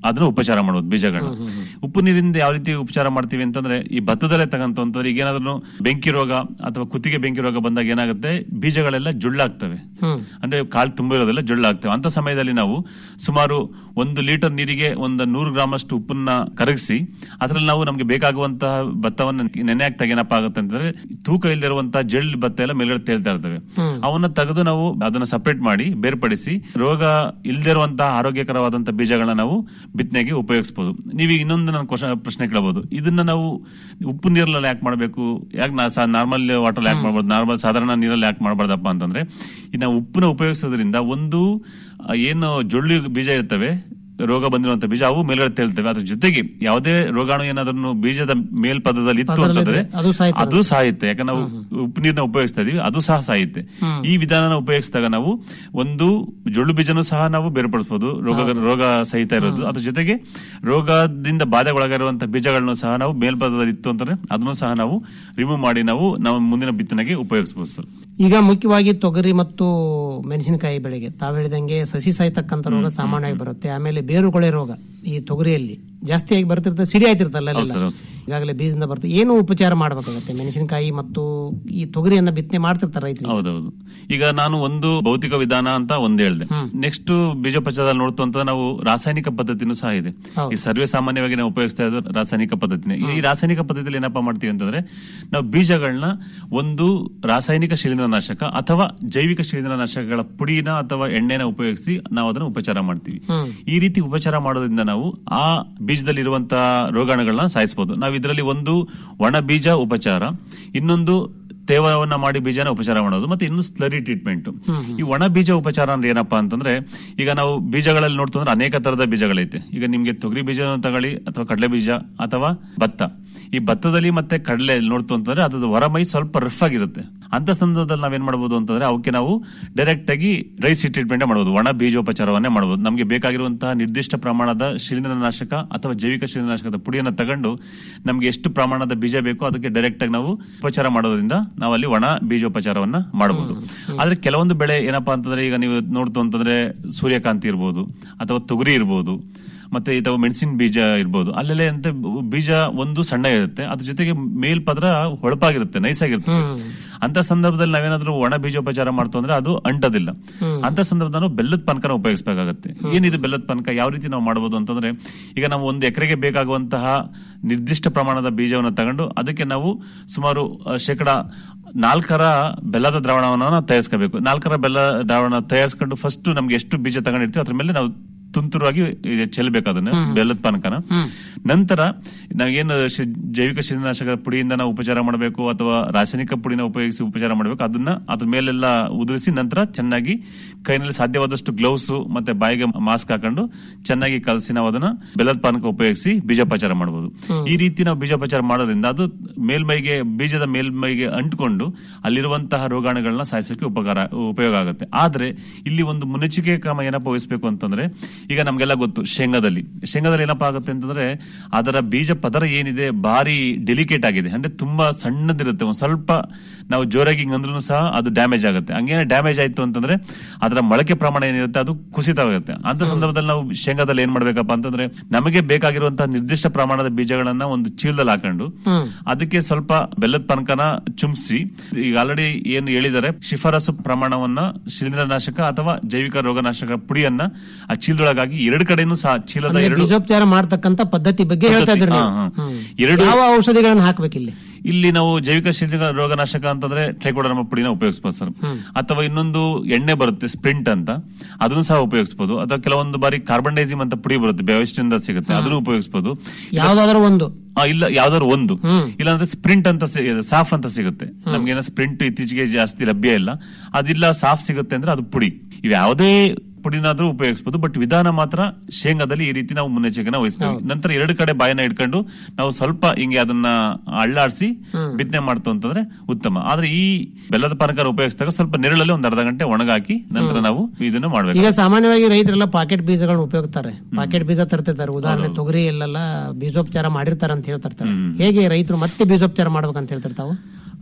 ಅದನ್ನ ಉಪಚಾರ ಮಾಡೋದು ಬೀಜಗಳನ್ನ ಉಪ್ಪು ನೀರಿಂದ ಯಾವ ರೀತಿ ಉಪಚಾರ ಮಾಡ್ತೀವಿ ಅಂತಂದ್ರೆ ಈ ಭತ್ತದಲ್ಲೇ ತಗಂತ ಅಂತಂದ್ರೆ ಈಗ ಏನಾದ್ರು ಬೆಂಕಿ ರೋಗ ಅಥವಾ ಕುತ್ತಿಗೆ ಬೆಂಕಿ ರೋಗ ಬಂದಾಗ ಏನಾಗುತ್ತೆ ಬೀಜಗಳೆಲ್ಲ ಜುಳ್ಳಾಗ್ತವೆ ಅಂದ್ರೆ ಕಾಳು ತುಂಬಿರೋದೆಲ್ಲ ಜುಳ್ಳಾಗ್ತವೆ ಅಂತ ಸಮಯದಲ್ಲಿ ನಾವು ಸುಮಾರು ಒಂದು ಲೀಟರ್ ನೀರಿಗೆ ಒಂದು ನೂರು ಗ್ರಾಮ್ ಅಷ್ಟು ಉಪ್ಪನ್ನ ಕರಗಿಸಿ ಅದ್ರಲ್ಲಿ ನಾವು ನಮ್ಗೆ ಬೇಕಾಗುವಂತಹ ಭತ್ತವನ್ನ ನೆನೆ ಹಾಕಿ ಏನಪ್ಪಾ ಆಗುತ್ತೆ ಅಂತಂದ್ರೆ ತೂಕ ಇಲ್ದಿರುವಂತಹ ಜಳ್ ಭತ್ತ ಎಲ್ಲ ಮೇಲ್ಗಡೆ ತೇಲ್ತಾ ಇರ್ತವೆ ಅವನ್ನ ತೆಗೆದು ನಾವು ಅದನ್ನ ಸಪರೇಟ್ ಮಾಡಿ ಬೇರ್ಪಡಿಸಿ ರೋಗ ಇಲ್ದಿರುವಂತಹ ಆರೋಗ್ಯಕರವಾದಂತಹ ಬೀಜಗಳನ್ನ ನಾವು ಬಿತ್ತನೆಗೆ ಉಪಯೋಗಿಸಬಹುದು ನೀವೀಗ ಇನ್ನೊಂದು ನನ್ನ ಕ್ವಶನ್ ಪ್ರಶ್ನೆ ಕೇಳಬಹುದು ಇದನ್ನ ನಾವು ಉಪ್ಪು ನೀರಲ್ಲಿ ಯಾಕೆ ಮಾಡಬೇಕು ಯಾಕೆ ನಾರ್ಮಲ್ ವಾಟರ್ ಯಾಕೆ ಮಾಡಬಹುದು ನಾರ್ಮಲ್ ಸಾಧಾರಣ ನೀರಲ್ಲಿ ಯಾಕೆ ಮಾಡಬಾರ್ದಪ್ಪ ಅಂತಂದ್ರೆ ಈ ನಾವು ಉಪ್ಪನ್ನ ಉಪಯೋಗಿಸೋದ್ರಿಂದ ಒಂದು ಆ, ಏನು ಜೊಳ್ಳು ಬೀಜ ಇರ್ತವೆ ರೋಗ ಬಂದಿರುವಂತ ಬೀಜ ಅವು ಮೇಲ್ಗಡೆ ತೇಲ್ತವೆ ಅದ್ರ ಜೊತೆಗೆ ಯಾವುದೇ ರೋಗಾಣು ಏನಾದ್ರೂ ಬೀಜದ ಮೇಲ್ಪದದಲ್ಲಿ ಇತ್ತು ಅಂತಂದ್ರೆ ಅದು ಸಾಯ್ತದೆ. ಅದು ಸಾಯುತ್ತೆ ಯಾಕಂದ್ರೆ ನಾವು ಉಪ್ಪು ನೀರನ್ನ ಉಪಯೋಗಿಸ್ತಾ ಇದೀವಿ ಅದು ಸಹ ಸಾಯುತ್ತೆ ಈ ವಿಧಾನನ ಉಪಯೋಗಿಸಿದಾಗ ನಾವು ಒಂದು ಜೊಳ್ಳು ಬೀಜನೂ ಸಹ ನಾವು ಬೇರ್ಪಡಿಸಬಹುದು ರೋಗ ರೋಗ ಸಹಿತ ಇರೋದು ಅದ್ರ ಜೊತೆಗೆ ರೋಗದಿಂದ ಬಾಧೆಗೊಳಗಿರುವಂತಹ ಬೀಜಗಳನ್ನು ಸಹ ನಾವು ಮೇಲ್ಪದದಲ್ಲಿ ಇತ್ತು ಅಂತಂದ್ರೆ ಅದನ್ನು ಸಹ ನಾವು ರಿಮೂವ್ ಮಾಡಿ ನಾವು ನಾವು ಮುಂದಿನ ಬಿತ್ತನೆಗೆ ಉಪಯೋಗಿಸಬಹುದು ಸರ್ ಈಗ ಮುಖ್ಯವಾಗಿ ತೊಗರಿ ಮತ್ತು ಮೆಣಸಿನಕಾಯಿ ಬೆಳೆಗೆ ತಾವು ಹೇಳಿದಂಗೆ ಸಸಿ ಸಾಯ್ತಕ್ಕಂಥ ರೋಗ ಸಾಮಾನ್ಯವಾಗಿ ಬರುತ್ತೆ ಆಮೇಲೆ ಬೇರುಗೊಳೆ ರೋಗ ಈ ತೊಗರಿಯಲ್ಲಿ ಜಾಸ್ತಿಯಾಗಿ ಬರ್ತಿರ್ತದೆ ಸಿಡಿ ಆಯ್ತಿರ್ತಲ್ಲ ಹೌದು ಸರ್, ಹೌದು ಸರ್. ಈಗಾಗಲೇ ಬೀಜದಿಂದ ಬರ್ತದೆ ಏನು ಉಪಚಾರ ಮಾಡಬೇಕಾಗುತ್ತೆ ಮೆಣಸಿನಕಾಯಿ ಮತ್ತು ಈ ತೊಗರಿಯನ್ನ ಬಿತ್ತನೆ ಮಾಡ್ತಿರ್ತಾರೆ ರೈತರು ಹೌದೌದು ಈಗ ನಾನು ಒಂದು ಭೌತಿಕ ವಿಧಾನ ಅಂತ ಒಂದ್ ಹೇಳ್ದೆ ನೆಕ್ಸ್ಟ್ ಬೀಜೋಪಚಾರದಲ್ಲಿ ನೋಡ್ತು ಅಂತ ನಾವು ರಾಸಾಯನಿಕ ಪದ್ಧತಿನೂ ಸಹ ಇದೆ ಈ ಸರ್ವೇ ಸಾಮಾನ್ಯವಾಗಿ ನಾವು ಉಪಯೋಗಿಸ್ತಾ ಇರೋದು ರಾಸಾಯನಿಕ ಪದ್ಧತಿನೇ ಈ ರಾಸಾಯನಿಕ ಪದ್ಧತಿಯಲ್ಲಿ ಏನಪ್ಪಾ ಮಾಡ್ತೀವಿ ಅಂತಂದ್ರೆ ನಾವು ಬೀಜಗಳನ್ನ ಒಂದು ರಾಸಾಯನಿಕ ಶಿಲೀಂಧ್ರನಾಶಕ ಅಥವಾ ಜೈವಿಕ ಶಿಲೀಂಧ್ರನಾಶಕಗಳ ಪುಡಿನ ಅಥವಾ ಎಣ್ಣೆನ ಉಪಯೋಗಿಸಿ ನಾವು ಅದನ್ನ ಉಪಚಾರ ಮಾಡ್ತೀವಿ ಈ ರೀತಿ ಉಪಚಾರ ಮಾಡೋದ್ರಿಂದ ನಾವು ಆ ಬೀಜದಲ್ಲಿ ಇರುವಂತಹ ರೋಗಾಣುಗಳನ್ನ ಸಾಯಿಸಬಹುದು ನಾವು ಇದರಲ್ಲಿ ಒಂದು ಒಣ ಬೀಜ ಉಪಚಾರ ಇನ್ನೊಂದು ತೇವವನ್ನ ಮಾಡಿ ಬೀಜನ ಉಪಚಾರ ಮಾಡೋದು ಮತ್ತೆ ಇನ್ನು ಸ್ಲರಿ ಟ್ರೀಟ್ಮೆಂಟ್ ಈ ಒಣ ಬೀಜ ಉಪಚಾರ ಅಂದ್ರೆ ಏನಪ್ಪಾ ಅಂತಂದ್ರೆ ಈಗ ನಾವು ಬೀಜಗಳಲ್ಲಿ ನೋಡ್ತಂದ್ರೆ ಅನೇಕ ತರದ ಬೀಜಗಳೈತೆ ಈಗ ನಿಮ್ಗೆ ತೊಗರಿ ಬೀಜ ತಗೊಳ್ಳಿ ಅಥವಾ ಕಡಲೆ ಬೀಜ ಅಥವಾ ಭತ್ತ ಈ ಭತ್ತದಲ್ಲಿ ಮತ್ತೆ ಕಡಲೆ ನೋಡ್ತು ಅಂತಂದ್ರೆ ಅದ್ರ ಹೊರಮೈ ಸ್ವಲ್ಪ ರಫ್ ಆಗಿರುತ್ತೆ ಅಂತ ಸಂದರ್ಭದಲ್ಲಿ ನಾವೇನ್ ಮಾಡಬಹುದು ಅಂತಂದ್ರೆ ಅವಕ್ಕೆ ನಾವು ಡೈರೆಕ್ಟ್ ಆಗಿ ರೈಸ್ ಟ್ರೀಟ್ಮೆಂಟ್ ಮಾಡಬಹುದು ಒಣ ಬೀಜೋಪಚಾರವನ್ನೇ ಮಾಡಬಹುದು ನಮಗೆ ಬೇಕಾಗಿರುವಂತಹ ನಿರ್ದಿಷ್ಟ ಪ್ರಮಾಣದ ಶಿಲೀಂಧ್ರನಾಶಕ ಅಥವಾ ಜೈವಿಕ ಶಿಲೀಂಧ್ರನಾಶಕದ ಪುಡಿಯನ್ನು ತಗೊಂಡು ನಮ್ಗೆ ಎಷ್ಟು ಪ್ರಮಾಣದ ಬೀಜ ಬೇಕೋ ಅದಕ್ಕೆ ಡೈರೆಕ್ಟ್ ಆಗಿ ನಾವು ಉಪಚಾರ ಮಾಡೋದ್ರಿಂದ ನಾವು ಅಲ್ಲಿ ಒಣ ಬೀಜೋಪಚಾರವನ್ನ ಮಾಡಬಹುದು ಆದ್ರೆ ಕೆಲವೊಂದು ಬೆಳೆ ಏನಪ್ಪಾ ಅಂತಂದ್ರೆ ಈಗ ನೀವು ನೋಡ್ತು ಅಂತಂದ್ರೆ ಸೂರ್ಯಕಾಂತಿ ಇರ್ಬೋದು ಅಥವಾ ತೊಗರಿ ಇರ್ಬೋದು ಮತ್ತೆ ಅಥವಾ ಮೆಣಸಿನ ಬೀಜ ಇರ್ಬೋದು ಅಲ್ಲೆಲ್ಲ ಅಂತ ಬೀಜ ಒಂದು ಸಣ್ಣ ಇರುತ್ತೆ ಅದ್ರ ಜೊತೆಗೆ ಮೇಲ್ಪದ್ರ ಹೊಳಪಾಗಿರುತ್ತೆ ನೈಸ್ ಆಗಿರುತ್ತೆ ಅಂತ ಸಂದರ್ಭದಲ್ಲಿ ನಾವೇನಾದ್ರೂ ಒಣ ಬೀಜೋಪಚಾರ ಮಾಡ್ತು ಅಂದ್ರೆ ಅದು ಅಂಟೋದಿಲ್ಲ ಅಂತ ಸಂದರ್ಭದಲ್ಲಿ ನಾವು ಬೆಲ್ಲದ ಪಾನಕನ ಉಪಯೋಗಿಸಬೇಕಾಗತ್ತೆ ಏನಿದು ಬೆಲ್ಲದ ಪಾನಕ ಯಾವ ರೀತಿ ನಾವು ಮಾಡಬಹುದು ಅಂತಂದ್ರೆ ಈಗ ನಾವು ಒಂದು ಎಕರೆಗೆ ಬೇಕಾಗುವಂತಹ ನಿರ್ದಿಷ್ಟ ಪ್ರಮಾಣದ ಬೀಜವನ್ನು ತಗೊಂಡು ಅದಕ್ಕೆ ನಾವು ಸುಮಾರು ಆ, ಶೇಕಡ ನಾಲ್ಕರ ಬೆಲ್ಲದ ದ್ರಾವಣವನ್ನ ತಯಾರಿಸ್ಕೋಬೇಕು ನಾಲ್ಕರ ಬೆಲ್ಲ ದ್ರಾವಣ ತಯಾರಿಸ್ಕೊಂಡು ಫಸ್ಟ್ ನಮ್ಗೆ ಎಷ್ಟು ಬೀಜ ತಗೊಂಡಿರ್ತೀವಿ ಅದ್ರ ಮೇಲೆ ನಾವು ತುಂತುರಾಗಿ ಚೆಲ್ಲಬೇಕು ಅದನ್ನ ಬೆಲ್ಲದ ಪಾನಕನ ನಂತರ ನಾವೇನು ಶಿ- ಜೈವಿಕ ಶಿಲೀಂಧ್ರನಾಶಕ ಪುಡಿಯಿಂದ ನಾವು ಉಪಚಾರ ಮಾಡಬೇಕು ಅಥವಾ ರಾಸಾಯನಿಕ ಪುಡಿನ ಉಪಯೋಗಿಸಿ ಉಪಚಾರ ಮಾಡಬೇಕು ಅದನ್ನ ಅದ್ರ ಮೇಲೆಲ್ಲ ಉದುರಿಸಿ ನಂತರ ಚೆನ್ನಾಗಿ ಕೈನಲ್ಲಿ ಸಾಧ್ಯವಾದಷ್ಟು ಗ್ಲೌಸ್ ಮತ್ತೆ ಬಾಯಿಗೆ ಮಾಸ್ಕ್ ಹಾಕೊಂಡು ಚೆನ್ನಾಗಿ ಕಲಸಿ ನಾವು ಅದನ್ನ ಬೆಲ್ಲದ ಪಾನಕ ಉಪಯೋಗಿಸಿ ಬೀಜೋಪಚಾರ ಮಾಡಬಹುದು ಈ ರೀತಿ ನಾವು ಬೀಜೋಪಚಾರ ಮಾಡೋದ್ರಿಂದ ಅದು ಮೇಲ್ಮೈಗೆ ಬೀಜದ ಮೇಲ್ಮೈಗೆ ಅಂಟ್ಕೊಂಡು ಅಲ್ಲಿರುವಂತಹ ರೋಗಾಣುಗಳನ್ನ ಸಾಯಿಸೋಕೆ ಉಪಕಾರ ಉಪಯೋಗ ಆಗುತ್ತೆ ಆದ್ರೆ ಇಲ್ಲಿ ಒಂದು ಮುನ್ನೆಚ್ಚರಿಕೆ ಕ್ರಮ ಏನಪ್ಪ ವಹಿಸಬೇಕು ಅಂತಂದ್ರೆ ಈಗ ನಮ್ಗೆಲ್ಲ ಗೊತ್ತು ಶೇಂಗಾದಲ್ಲಿ ಶೇಂಗಾದಲ್ಲಿ ಏನಪ್ಪಾ ಆಗುತ್ತೆ ಅಂತಂದ್ರೆ ಅದರ ಬೀಜ ಪದರ ಏನಿದೆ ಭಾರಿ ಡೆಲಿಕೇಟ್ ಆಗಿದೆ ಅಂದ್ರೆ ತುಂಬಾ ಸಣ್ಣದಿರುತ್ತೆ ಒಂದ್ ಸ್ವಲ್ಪ ನಾವು ಜೋರಾಗಿ ಹಿಂಗ್ ಅಂದ್ರೂ ಸಹ ಅದು ಡ್ಯಾಮೇಜ್ ಆಗುತ್ತೆ ಹಂಗೇನೆ ಡ್ಯಾಮೇಜ್ ಆಯ್ತು ಅಂತಂದ್ರೆ ಅದರ ಮೊಳಕೆ ಪ್ರಮಾಣ ಏನಿರುತ್ತೆ ಅದು ಕುಸಿತವಾಗುತ್ತೆ ಅಂತ ಸಂದರ್ಭದಲ್ಲಿ ನಾವು ಶೇಂಗಾದಲ್ಲಿ ಏನ್ ಮಾಡ್ಬೇಕಪ್ಪ ಅಂತಂದ್ರೆ ನಮಗೆ ಬೇಕಾಗಿರುವಂತಹ ನಿರ್ದಿಷ್ಟ ಪ್ರಮಾಣದ ಬೀಜಗಳನ್ನ ಒಂದು ಚೀಲದಲ್ಲಿ ಹಾಕೊಂಡು ಅದಕ್ಕೆ ಸ್ವಲ್ಪ ಬೆಲ್ಲದ ಪಾನಕನ ಚುಮ್ಸಿ ಈಗ ಆಲ್ರೆಡಿ ಏನು ಹೇಳಿದ್ದಾರೆ ಶಿಫಾರಸು ಪ್ರಮಾಣವನ್ನ ಶಿಲೀಂಧ್ರನಾಶಕ ಅಥವಾ ಜೈವಿಕ ರೋಗನಾಶಕ ಪುಡಿಯನ್ನ ಆ ಚೀಲದೊಳಗಾಗಿ ಎರಡು ಕಡೆನೂ ಸಹ ಚೀಲದ ಅಂದ್ರೆ ಎರಡು ಬೀಜೋಪಚಾರ ಮಾಡ್ತಕ್ಕಂತ ಪದ್ಧತಿ ಬಗ್ಗೆ ಹೇಳ್ತಾ ಇದ್ರಿ ನೀವು. ಹಾ, ಹಾ. ಹ್ಮ್. ಎರಡು ಯಾವ ಔಷಧಿಗಳನ್ನ ಹಾಕ್ಬೇಕಿಲ್ಲಿ ಇಲ್ಲಿ ನಾವು ಜೈವಿಕ ಶಿಲೀಂಧ್ರ ರೋಗನಾಶಕ ಅಂತಂದ್ರೆ ಟ್ರೈಕೋಡರ್ಮ ಪುಡಿನ ಉಪಯೋಗಿಸಬಹುದು ಸರ್ ಅಥವಾ ಇನ್ನೊಂದು ಎಣ್ಣೆ ಬರುತ್ತೆ ಸ್ಪ್ರಿಂಟ್ ಅಂತ ಅದನ್ನು ಸಹ ಉಪಯೋಗಿಸಬಹುದು ಅಥವಾ ಕೆಲವೊಂದು ಬಾರಿ ಕಾರ್ಬನ್ ಡೈಸಿಮ್ ಅಂತ ಪುಡಿ ಬರುತ್ತೆ ಬೆವೆಸ್ಟ್ ಇಂದ ಸಿಗುತ್ತೆ ಅದನ್ನು ಉಪಯೋಗಿಸಬಹುದು ಯಾವ್ದಾದ್ರು ಒಂದು ಆ, ಇಲ್ಲ ಯಾವ್ದಾದ್ರು ಒಂದು ಇಲ್ಲಾಂದ್ರೆ ಸ್ಪ್ರಿಂಟ್ ಅಂತ ಸಿ- ಸಾಫ್ ಅಂತ ಸಿಗುತ್ತೆ ನಮ್ಗೇನೋ ಸ್ಪ್ರಿಂಟ್ ಇತ್ತೀಚೆಗೆ ಜಾಸ್ತಿ ಲಭ್ಯ ಇಲ್ಲ ಅದಿಲ್ಲ ಸಾಫ್ ಸಿಗುತ್ತೆ ಅಂದ್ರೆ ಅದು ಪುಡಿ ಇವ್ ಯಾವುದೇ ಪುಡಿನಾದ್ರೂ ಉಪಯೋಗಿಸಬಹುದು ಬಟ್ ವಿಧಾನ ಮಾತ್ರ ಶೇಂಗಾದಲ್ಲಿ ಈ ರೀತಿ ನಾವು ಮುನ್ನೆಚ್ಚರಿಕೆನ ವಹಿಸಬೇಕು ನಂತರ ಎರಡು ಕಡೆ ಬಾಯನ್ನ ಇಟ್ಕೊಂಡು ನಾವು ಸ್ವಲ್ಪ ಹಿಂಗೆ ಅದನ್ನ ಅಳ್ಳಾಡಿಸಿ ಬಿತ್ತನೆ ಮಾಡ್ತು ಅಂತಂದ್ರೆ ಉತ್ತಮ ಆದ್ರೆ ಈ ಬೆಲ್ಲದ ಪಾನಕ ಉಪಯೋಗಿಸಿದಾಗ ಸ್ವಲ್ಪ ನೆರಳಲ್ಲಿ ಒಂದ್ ಅರ್ಧ ಗಂಟೆ ಒಣಗಾಕಿ ನಂತರ ನಾವು ಇದನ್ನ ಮಾಡ್ಬೇಕು ಈಗ ಸಾಮಾನ್ಯವಾಗಿ ರೈತರೆಲ್ಲ ಪಾಕೆಟ್ ಬೀಜಗಳನ್ನ ಉಪಯೋಗಿಸ್ತಾರೆ ಪಾಕೆಟ್ ಬೀಜ ತರ್ತಿರ್ತಾರೆ ಉದಾಹರಣೆ ತೊಗರಿ ಎಲ್ಲೆಲ್ಲ ಬೀಜೋಪಚಾರ ಮಾಡಿರ್ತಾರೆ ಅಂತ ಹೇಳ್ತಿರ್ತಾರೆ ಹೇಗೆ ರೈತರು ಮತ್ತೆ ಬೀಜೋಪಚಾರ ಮಾಡ್ಬೇಕಂತ ಹೇಳ್ತಿರ್ತಾವ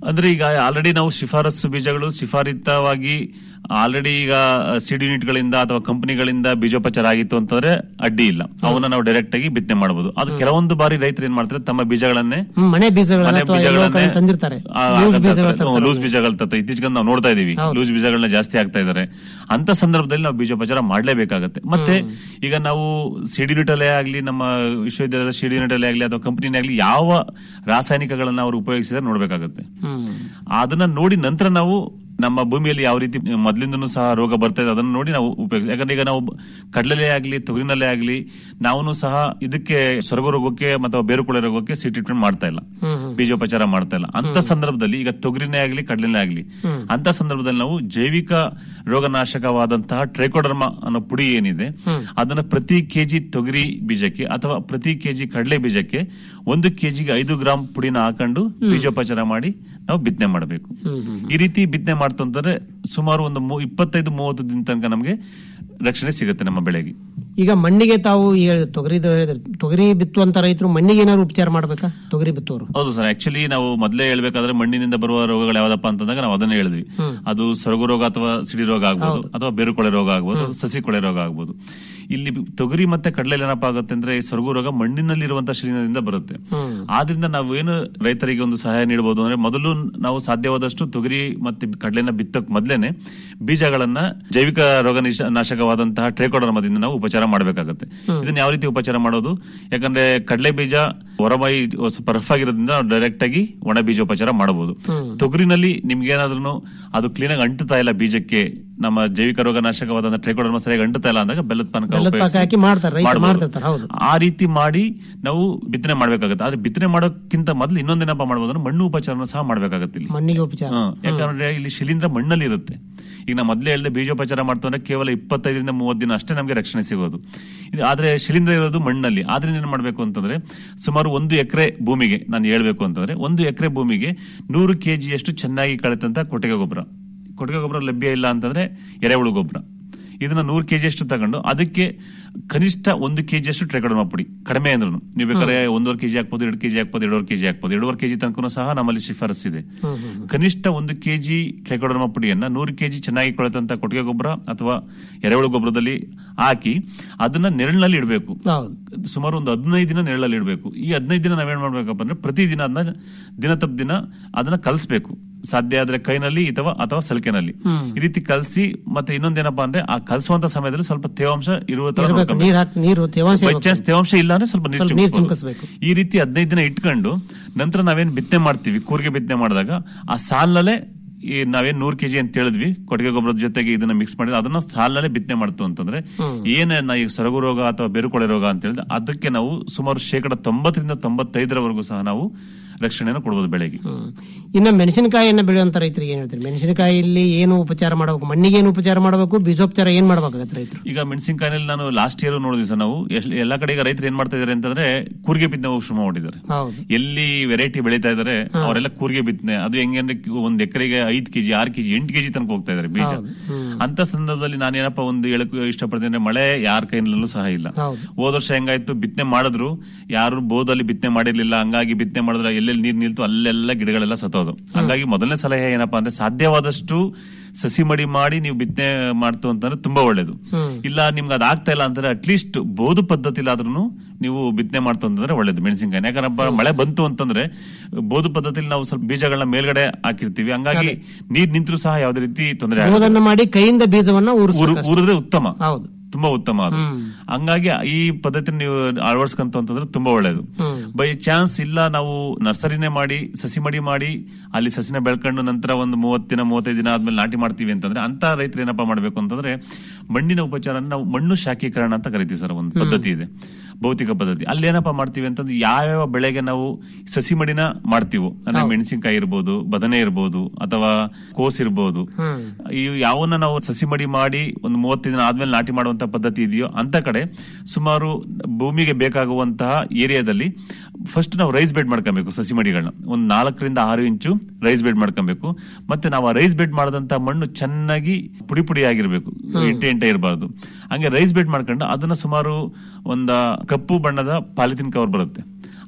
ಅಂದ್ರೆ ಈಗ ಆಲ್ರೆಡಿ ನಾವು ಶಿಫಾರಸು ಬೀಜಗಳು ಶಿಫಾರಿತವಾಗಿ ಆಲ್ರೆಡಿ ಈಗ ಸಿಡಿ ಯೂನಿಟ್ಗಳಿಂದ ಅಥವಾ ಕಂಪನಿಗಳಿಂದ ಬೀಜೋಪಚಾರ ಆಗಿತ್ತು ಅಂತಂದ್ರೆ ಅಡ್ಡಿ ಇಲ್ಲ ಅವನ್ನ ನಾವು ಡೈರೆಕ್ಟ್ ಆಗಿ ಬಿತ್ತನೆ ಮಾಡಬಹುದು ಅದು ಕೆಲವೊಂದು ಬಾರಿ ರೈತರು ಏನ್ ಮಾಡ್ತಾರೆ ತಮ್ಮ ಬೀಜಗಳನ್ನೇ ಹ್ಮ್, ಮನೆ ಬೀಜಗಳನ್ನ ಮನೆ ಅಥವಾ ಎಲ್ಲೋ ಬೀಜಗಳನ್ನೇ ಕಡೆ ತಂದಿರ್ತಾರೆ ಆ, ಲೂಸ್ ಆಗತ್ತೆ, ಬೀಜಗಳ ಹ್ಮ್, ತರ್ತಾರೆ. ಲೂಸ್ ಬೀಜಗಳು ತತ್ತ ಇತ್ತೀಚೆಗೆ ನಾವು ನೋಡ್ತಾ ಇದೀವಿ ಲೂಸ್ ಬೀಜಗಳನ್ನ ಜಾಸ್ತಿ ಆಗ್ತಾ ಇದಾರೆ ಅಂತ ಸಂದರ್ಭದಲ್ಲಿ ನಾವು ಬೀಜೋಪಚಾರ ಮಾಡ್ಲೇಬೇಕಾಗತ್ತೆ ಮತ್ತೆ ಈಗ ನಾವು ಸಿಡಿ ಯೂನಿಟಲ್ಲೇ ಆಗ್ಲಿ ನಮ್ಮ ವಿಶ್ವವಿದ್ಯಾಲಯದ ಸಿಡಿ ಯೂನಿಟಲ್ಲೇ ಆಗ್ಲಿ ಅಥವಾ ಕಂಪನಿನೇ ಆಗ್ಲಿ ಯಾವ ರಾಸಾಯನಿಕಗಳನ್ನ ಅವರು ಉಪಯೋಗಿಸಿದ್ರೆ ನೋಡ್ಬೇಕಾಗತ್ತೆ ಅದನ್ನ ನೋಡಿ ನಂತರ ನಾವು ನಮ್ಮ ಭೂಮಿಯಲ್ಲಿ ಯಾವ ರೀತಿ ಮೊದ್ಲಿಂದನೂ ಸಹ ರೋಗ ಬರ್ತಾ ಇದೆ ಅದನ್ನ ನೋಡಿ ನಾವು ಉಪಯೋಗಿಸ ಯಾಕಂದ್ರೆ ಈಗ ನಾವು ಕಡಲಲ್ಲೇ ಆಗ್ಲಿ ತೊಗರಿನಲ್ಲೇ ಆಗ್ಲಿ ನಾವು ಸಹ ಇದಕ್ಕೆ ಸೊರಗು ರೋಗಕ್ಕೆ ಅಥವಾ ಬೇರುಕೊಳೆ ರೋಗಕ್ಕೆ ಸಿ ಟ್ರೀಟ್ಮೆಂಟ್ ಮಾಡ್ತಾ ಇಲ್ಲ ಬೀಜೋಪಚಾರ ಮಾಡ್ತಾ ಇಲ್ಲ ಅಂತ ಸಂದರ್ಭದಲ್ಲಿ ಈಗ ತೊಗರಿನೇ ಆಗ್ಲಿ ಕಡಲಿನೇ ಆಗ್ಲಿ ಅಂತ ಸಂದರ್ಭದಲ್ಲಿ ನಾವು ಜೈವಿಕ ರೋಗನಾಶಕವಾದಂತಹ ಟ್ರೈಕೋಡರ್ಮಾ ಅನ್ನೋ ಪುಡಿ ಏನಿದೆ ಅದನ್ನ ಪ್ರತಿ ಕೆಜಿ ತೊಗರಿ ಬೀಜಕ್ಕೆ ಅಥವಾ ಪ್ರತಿ ಕೆಜಿ ಕಡಲೆ ಬೀಜಕ್ಕೆ ಒಂದು ಕೆಜಿಗೆ ಐದು ಗ್ರಾಂ ಪುಡಿನ ಹಾಕೊಂಡು ಬೀಜೋಪಚಾರ ಮಾಡಿ ನಾವು ಬಿತ್ತನೆ ಮಾಡಬೇಕು ಈ ರೀತಿ ಬಿತ್ತನೆ ಮಾಡ್ತಂದ್ರೆ ಸುಮಾರು ಒಂದು ಮೂ- ಇಪ್ಪತ್ತೈದು ಮೂವತ್ತು ದಿನ ತನಕ ನಮಗೆ ರಕ್ಷಣೆ ಸಿಗುತ್ತೆ ನಮ್ಮ ಬೆಳೆಗೆ ಈಗ ಮಣ್ಣಿಗೆ ತಾವು ಹೇಳಿ ತೊಗರಿ ತೊಗರಿ ಬಿತ್ತುವಂತ ರೈತರು ಮಣ್ಣಿಗೆ ಏನಾದ್ರು ಉಪಚಾರ ಮಾಡ್ಬೇಕಾ ತೊಗರಿ ಬಿತ್ತುವರು ಹೌದು ಸರ್ ಆಕ್ಚುಲಿ ನಾವು ಮೊದಲೇ ಹೇಳ್ಬೇಕಾದ್ರೆ ಮಣ್ಣಿನಿಂದ ಬರುವ ರೋಗಗಳು ಯಾವ್ದಪ್ಪ ಅಂತಂದಾಗ ನಾವು ಅದನ್ನೇ ಹೇಳಿದ್ವಿ ಅದು ಸೊರಗು ರೋಗ ಅಥವಾ ಸಿಡಿ ರೋಗ ಆಗ್ಬೋದು ಅಥವಾ ಬೇರುಕೊಳೆ ರೋಗ ಆಗ್ಬೋದು ಅಥವಾ ಸಸಿ ಕೊಳೆ ರೋಗ ಆಗ್ಬೋದು ಇಲ್ಲಿ ತೊಗರಿ ಮತ್ತೆ ಕಡಲೆಯಲ್ಲಿ ಏನಪ್ಪಾ ಆಗುತ್ತೆ ಅಂದ್ರೆ ಈ ಸೊರಗು ರೋಗ ಮಣ್ಣಿನಲ್ಲಿ ಇರುವಂತಹ ಶಿಲೀಂಧ್ರದಿಂದ ಬರುತ್ತೆ ಆದ್ರಿಂದ ನಾವು ಏನು ರೈತರಿಗೆ ಒಂದು ಸಹಾಯ ನೀಡಬಹುದು ಅಂದ್ರೆ ಮೊದಲು ನಾವು ಸಾಧ್ಯವಾದಷ್ಟು ತೊಗರಿ ಮತ್ತೆ ಕಡಲೆನ ಬಿತ್ತಕ್ ಮೊದ್ಲೇನೆ ಬೀಜಗಳನ್ನ ಜೈವಿಕ ರೋಗ ನಿಶ- ನಾಶಕವಾದಂತಹ ಟ್ರೇಕೋಡರ್ಮದಿಂದ ನಾವು ಉಪಚಾರ ಮಾಡಬೇಕಾಗುತ್ತೆ ಇದನ್ನ ಯಾವ ರೀತಿ ಉಪಚಾರ ಮಾಡೋದು ಯಾಕಂದ್ರೆ ಕಡಲೆ ಬೀಜ ಹೊರಬಾಯಿ ಸ್ವಲ್ಪ ರಫ್ ಆಗಿರೋದ್ರಿಂದ ಡೈರೆಕ್ಟ್ ಆಗಿ ಒಣ ಬೀಜೋಪಚಾರ ಮಾಡಬಹುದು ತೊಗರಿನಲ್ಲಿ ನಿಮ್ಗೆ ಏನಾದ್ರೂ ಅದು ಕ್ಲೀನ್ ಆಗಿ ಅಂಟುತ್ತಾ ಇಲ್ಲ ಬೀಜಕ್ಕೆ ನಮ್ಮ ಜೈವಿಕ ರೋಗ ನಾಶಕವಾದ ಟ್ರೇಕೋಡರ್ಮ ಸರಿಯಾಗಿ ಅಂಟುತ್ತಾ ಇಲ್ಲ ಅಂದಾಗ ಬೆಲ್ಲದ ಪಾನಕ ಬೆಲ್ಲದ ಪಾಕ ಉಪಯೋಗಿಸಿ ಹಾಕಿ ಮಾಡ್ತಾರೆ, ರೈತರು ಮಾಡ್ಬೋದು. ಮಾಡ್ತಿರ್ತಾರೆ, ಹೌದು. ಆ ರೀತಿ ಮಾಡಿ ನಾವು ಬಿತ್ತನೆ ಮಾಡ್ಬೇಕಾಗುತ್ತೆ ಆದ್ರೆ ಬಿತ್ತನೆ ಮಾಡೋಕ್ಕಿಂತ ಮೊದಲು ಇನ್ನೊಂದೇನಪ್ಪ ಮಾಡ್ಬೋದು ಅಂದ್ರೆ ಮಣ್ಣು ಉಪಚಾರನ ಸಹ ಮಾಡ್ಬೇಕಾಗತ್ತೆ ಇಲ್ಲಿ ಮಣ್ಣಿಗೆ ಉಪಚಾರ ಹ್ಮ್. ಯಾಕಂದ್ರೆ ಇಲ್ಲಿ ಶಿಲೀಂಧ್ರ ಮಣ್ಣಲ್ಲಿ ಇರುತ್ತೆ ಈಗ ನಾ ಮೊದಲೇ ಹೇಳಿದೆ ಬೀಜೋಪಚಾರ ಮಾಡ್ತಂದ್ರೆ ಕೇವಲ ಇಪ್ಪತ್ತೈದರಿಂದ ಮೂವತ್ತು ದಿನ ಅಷ್ಟೇ ನಮಗೆ ರಕ್ಷಣೆ ಸಿಗೋದು ಇದು- ಆದ್ರೆ ಶಿಲೀಂಧ್ರ ಇರೋದು ಮಣ್ಣಲ್ಲಿ ಆದ್ರಿಂದ ಏನ್ ಮಾಡ್ಬೇಕು ಅಂತಂದ್ರೆ ಸುಮಾರು ಒಂದು ಎಕರೆ ಭೂಮಿಗೆ ನಾನು ಹೇಳ್ಬೇಕು ಅಂತಂದ್ರೆ ಒಂದು ಎಕರೆ ಭೂಮಿಗೆ ನೂರು ಕೆಜಿಯಷ್ಟು ಚೆನ್ನಾಗಿ ಕಳೆತಂತ ಕೊಟ್ಟಿಗೆ ಗೊಬ್ಬರ ಕೊಟ್ಟಿಗೆ ಗೊಬ್ಬರ ಲಭ್ಯ ಇಲ್ಲ ಅಂತಂದ್ರೆ ಎರೆಹುಳು ಗೊಬ್ಬರ ಇದನ್ನ ನೂರು ಕೆಜಿ ಅಷ್ಟು ತಗೊಂಡು ಅದಕ್ಕೆ ಕನಿಷ್ಠ ಒಂದು ಕೆಜಿ ಅಷ್ಟು ಟ್ರೈಕೋಡರ್ಮಾ ಪುಡಿ ಕಡಿಮೆ ಅಂದ್ರೂ ನೀವು ಬೇಕಾದ್ರೆ ಒಂದೂವರೆ ಕೆಜಿ ಹಾಕ್ಬೋದು ಎರಡು ಕೆಜಿ ಹಾಕ್ಬೋದು ಎರಡೂವರೆ ಕೆಜಿ ಹಾಕ್ಬೋದು ಎರಡೂವರೆ ಕೆಜಿ ತನಕ ಸಹ ನಮ್ಮಲ್ಲಿ ಶಿಫಾರಸ್ ಇದೆ ಕನಿಷ್ಠ ಒಂದು ಕೆಜಿ ಟ್ರೈಕೋಡರ್ಮಾ ಪುಡಿಯನ್ನ ನೂರು ಕೆಜಿ ಚೆನ್ನಾಗಿ ಕೊಳೆತಂತ ಕೊಟ್ಟಿಗೆ ಗೊಬ್ಬರ ಅಥವಾ ಎರೆಹುಳು ಗೊಬ್ಬರದಲ್ಲಿ ಹಾಕಿ ಅದನ್ನ ನೆರಳಿನಲ್ಲಿ ಇಡಬೇಕು ಸುಮಾರು ಒಂದು ಹದಿನೈದು ದಿನ ನೆರಳಲ್ಲಿ ಇಡಬೇಕು ಈ ಹದಿನೈದು ದಿನ ನಾವೇನ್ ಮಾಡ್ಬೇಕಪ್ಪ ಅಂದ್ರೆ ಪ್ರತಿದಿನ ಅದನ್ನ ದಿನ ತಪ್ಪ ದಿನ ಅದನ್ನ ಕಲಿಸ್ಬೇಕು ಸಾಧ್ಯ ಆದ್ರೆ ಕೈನಲ್ಲಿ ಅಥವಾ ಅಥವಾ ಸಲಿಕೆನಲ್ಲಿ ಈ ರೀತಿ ಕಲಸಿ ಮತ್ತೆ ಇನ್ನೊಂದೇನಪ್ಪಾ ಅಂದ್ರೆ ಆ ಕಲಸುವಂತ ಸಮಯದಲ್ಲಿ ಸ್ವಲ್ಪ ತೇವಾಂಶ ಇರುವ ತರ ಇರ್ಬೇಕು ನೋಡ್ಕೊಬೇಕು. ನೀರ್ ಹಾಕಿ ನೀರು ತೇವಾಂಶ ಬೈ ಇರ್ಬೇಕು. ಚಾನ್ಸ್ ತೇವಾಂಶ ಇಲ್ಲ ಅಂದ್ರೆ ಸ್ವಲ್ಪ ನೀರು ಸ್ವಲ್ಪ ನೀರು ಚಿಮುಕಿಸ್ಬೋದು. ಚಿಮುಕಿಸ್ಬೇಕು. ಈ ರೀತಿ ಹದಿನೈದು ದಿನ ಇಟ್ಕೊಂಡು ನಂತರ ನಾವೇನ್ ಬಿತ್ತನೆ ಮಾಡ್ತೀವಿ ಕೂರಿಗೆ ಬಿತ್ತನೆ ಮಾಡಿದಾಗ ಆ ಸಾಲಲ್ಲೇ ಈ ನಾವೇನ್ ನೂರ್ ಕೆಜಿ ಅಂತ ಹೇಳಿದ್ವಿ ಕೊಟ್ಟಿಗೆ ಗೊಬ್ಬರದ ಜೊತೆಗೆ ಇದನ್ನ ಮಿಕ್ಸ್ ಮಾಡಿದ್ರೆ ಅದನ್ನ ಸಾಲಲ್ಲೇ ಬಿತ್ತನೆ ಮಾಡ್ತು ಅಂತಂದ್ರೆ ಏನೇ ನಾ ಈಗ ಸೊರಗು ರೋಗ ಅಥವಾ ಬೇರುಕೊಳೆ ರೋಗ ಅಂತ ಹೇಳಿದ್ರೆ ಅದಕ್ಕೆ ನಾವು ಸುಮಾರು ಶೇಕಡ ತೊಂಬತ್ತರಿಂದ ತೊಂಬತ್ತೈದರವರೆಗೂ ಸಹ ನಾವು ರಕ್ಷಣೆಯನ್ನು ಕೊಡಬಹುದು ಬೆಳೆಗೆ ಇನ್ನ ಮೆಣಸಿನಕಾಯಿಯನ್ನ ಬೆಳೆಯುವಂತ ರೈತರಿಗೆ ಏನ್ ಹೇಳ್ತೀರಿ ಮೆಣಸಿನಕಾಯಿಯಲ್ಲಿ ಏನು ಉಪಚಾರ ಮಾಡಬೇಕು ಮಣ್ಣಿಗೆ ಏನು ಉಪಚಾರ ಮಾಡಬೇಕು ಬೀಜೋಪಚಾರ ಏನ್ ಮಾಡ್ಬೇಕಾಗತ್ತೆ ರೈತರು ಈಗ ಮೆಣಸಿನಕಾಯಿನಲ್ಲಿ ನಾನು ಲಾಸ್ಟ್ ಇಯರ್ ನೋಡಿದ್ವಿ ಸರ್ ನಾವು ಎಲ್- ಎಲ್ಲಾ ಕಡೆ ಈಗ ರೈತರು ಏನ್ ಮಾಡ್ತಾ ಇದಾರೆ ಅಂತಂದ್ರೆ ಕೂರಿಗೆ ಬಿತ್ತನೆ ಶುರು ಮಾಡಿದ್ದಾರೆ ಹೌದು ಎಲ್ಲಿ ವೆರೈಟಿ ಬೆಳೀತಾ ಇದಾರೆ ಅವರೆಲ್ಲ ಕೂರಿಗೆ ಬಿತ್ತನೆ ಅದು ಹೆಂಗೆ ಅಂದ್ರೆ ಒಂದ್ ಎಕರೆಗೆ ಐದ್ ಕೆಜಿ ಆರ್ ಕೆಜಿ ಎಂಟು ಕೆಜಿ ತನಕ ಹೋಗ್ತಾ ಇದಾರೆ ಬೀಜ ಅಂತ ಸಂದರ್ಭದಲ್ಲಿ ನಾನೇನಪ್ಪ ಒಂದು ಹೇಳಕ್ ಇಷ್ಟಪಡ್ತೀನಿ ಅಂದ್ರೆ ಮಳೆ ಯಾರ ಕೈನಲ್ಲೂ ಸಹ ಇಲ್ಲ ಹೌದು. ಹೋದ ವರ್ಷ ಹೆಂಗಾಯ್ತು ಬಿತ್ತನೆ ಮಾಡಿದ್ರು ಯಾರು ಬೋದಲ್ಲಿ ಬಿತ್ತನೆ ಮಾಡಿರ್ಲಿಲ್ಲ ಹಂಗಾಗಿ ಬಿತ್ತನೆ ಮಾಡಿದ್ರೆ ಎಲ್ಲೆಲ್ಲಿ ನೀರ್ ನಿಲ್ತು ಅಲ್ಲೆಲ್ಲ ಗಿಡಗಳೆಲ್ಲ ಸತ್ತೋದು ಹಂಗಾಗಿ ಮೊದಲನೇ ಸಲಹೆ ಏನಪ್ಪಾ ಅಂದ್ರೆ ಸಾಧ್ಯವಾದಷ್ಟು ಸಸಿ ಮಡಿ ಮಾಡಿ ನೀವು ಬಿತ್ತನೆ ಮಾಡ್ತು ಅಂತಂದ್ರೆ ತುಂಬಾ ಒಳ್ಳೇದು ಇಲ್ಲ ನಿಮ್ಗೆ ಅದ್ ಆಗ್ತಾ ಇಲ್ಲ ಅಂತಂದ್ರೆ ಅಟ್ಲೀಸ್ಟ್ ಬೋದು ಪದ್ಧತಿಲಾದ್ರೂ ನೀವು ಬಿತ್ತನೆ ಮಾಡ್ತು ಅಂತಂದ್ರೆ ಒಳ್ಳೇದು ಮೆಣಸಿನಕಾಯಿ ಯಾಕಂದ್ರೆ ಮಳೆ ಬಂತು ಅಂತಂದ್ರೆ ಬೋದು ಪದ್ಧತಿಲಿ ನಾವು ಸ್ವಲ್ಪ ಬೀಜಗಳನ್ನ ಮೇಲ್ಗಡೆ ಹಾಕಿರ್ತೀವಿ ಹಂಗಾಗಿ ನೀರ್ ನಿಂತರೂ ಸಹ ಯಾವ್ದೇ ರೀತಿ ತೊಂದರೆ ಆಗಲ್ಲ ಬೋಧನ್ನ ಮಾಡಿ ಕೈಯಿಂದ ಬೀಜವನ್ನ ಊರು- ಊರಿಸ್ಬೇಕು ಊರಿದ್ರೆ ಉತ್ತಮ ಹೌದು ತುಂಬಾ ಉತ್ತಮ ಅದು ಹಂಗಾಗಿ ಈ ಪದ್ಧತಿ ನೀವು ಅಳವಡಿಸ್ಕಂತ ಅಂತಂದ್ರೆ ತುಂಬಾ ಒಳ್ಳೇದು ಬೈ ಚಾನ್ಸ್ ಇಲ್ಲ ನಾವು ನರ್ಸರಿನೇ ಮಾಡಿ ಸಸಿ ಮಡಿ ಮಾಡಿ ಅಲ್ಲಿ ಸಸಿನ ಬೆಳ್ಕೊಂಡು ನಂತರ ಒಂದು ಮೂವತ್ತು ದಿನ ಮೂವತ್ತೈದು ದಿನ ಆದ್ಮೇಲೆ ನಾಟಿ ಮಾಡ್ತೀವಿ ಅಂತಂದ್ರೆ ಅಂತ ರೈತರು ಏನಪ್ಪಾ ಮಾಡ್ಬೇಕು ಅಂತಂದ್ರೆ ಮಣ್ಣಿನ ಉಪಚಾರ ನಾವು ಮಣ್ಣು ಶಾಖೀಕರಣ ಅಂತ ಕರಿತೀವಿ ಸರ್ ಒಂದು ಪದ್ಧತಿ ಇದೆ ಭೌತಿಕ ಪದ್ಧತಿ ಅಲ್ಲಿ ಏನಪ್ಪಾ ಮಾಡ್ತೀವಿ ಅಂತಂದ್ರೆ ಯಾವ್ಯಾವ ಬೆಳೆಗೆ ನಾವು ಸಸಿ ಮಡಿನ ಮಾಡ್ತೀವೋ ಅಂದ್ರೆ ಮೆಣಸಿನಕಾಯಿ ಇರ್ಬೋದು ಬದನೆ ಇರ್ಬೋದು ಅಥವಾ ಕೋಸ್ ಇರ್ಬೋದು ಈ ಯಾವನ್ನ ನಾವು ಸಸಿ ಮಡಿ ಮಾಡಿ ಒಂದು ಮೂವತ್ತು ದಿನ ಆದ್ಮೇಲೆ ನಾಟಿ ಮಾಡುವಂತ ಪದ್ಧತಿ ಇದೆಯೋ ಅಂತ ಕಡೆ ಸುಮಾರು ಭೂಮಿಗೆ ಬೇಕಾಗುವಂತಹ ಏರಿಯಾದಲ್ಲಿ ಫಸ್ಟ್ ನಾವು ರೈಸ್ ಬೆಡ್ ಮಾಡ್ಕೊಬೇಕು ಸಸಿ ಮಡಿಗಳನ್ನ ಒಂದು ನಾಲ್ಕರಿಂದ ಆರು ಇಂಚು ರೈಸ್ ಬೆಡ್ ಮಾಡ್ಕೊಬೇಕು ಮತ್ತೆ ನಾವು ಆ ರೈಸ್ ಬೆಡ್ ಮಾಡದಂತ ಮಣ್ಣು ಚೆನ್ನಾಗಿ ಪುಡಿ ಪುಡಿ ಆಗಿರ್ಬೇಕು ಇಂಟೆ ಇಂಟೆ ಇರಬಾರ್ದು ಹಂಗೆ ರೈಸ್ ಬೆಡ್ ಮಾಡ್ಕೊಂಡು ಅದನ್ನ ಸುಮಾರು ಒಂದ ಕಪ್ಪು ಬಣ್ಣದ ಪಾಲಿಥಿನ್ ಕವರ್ ಬರುತ್ತೆ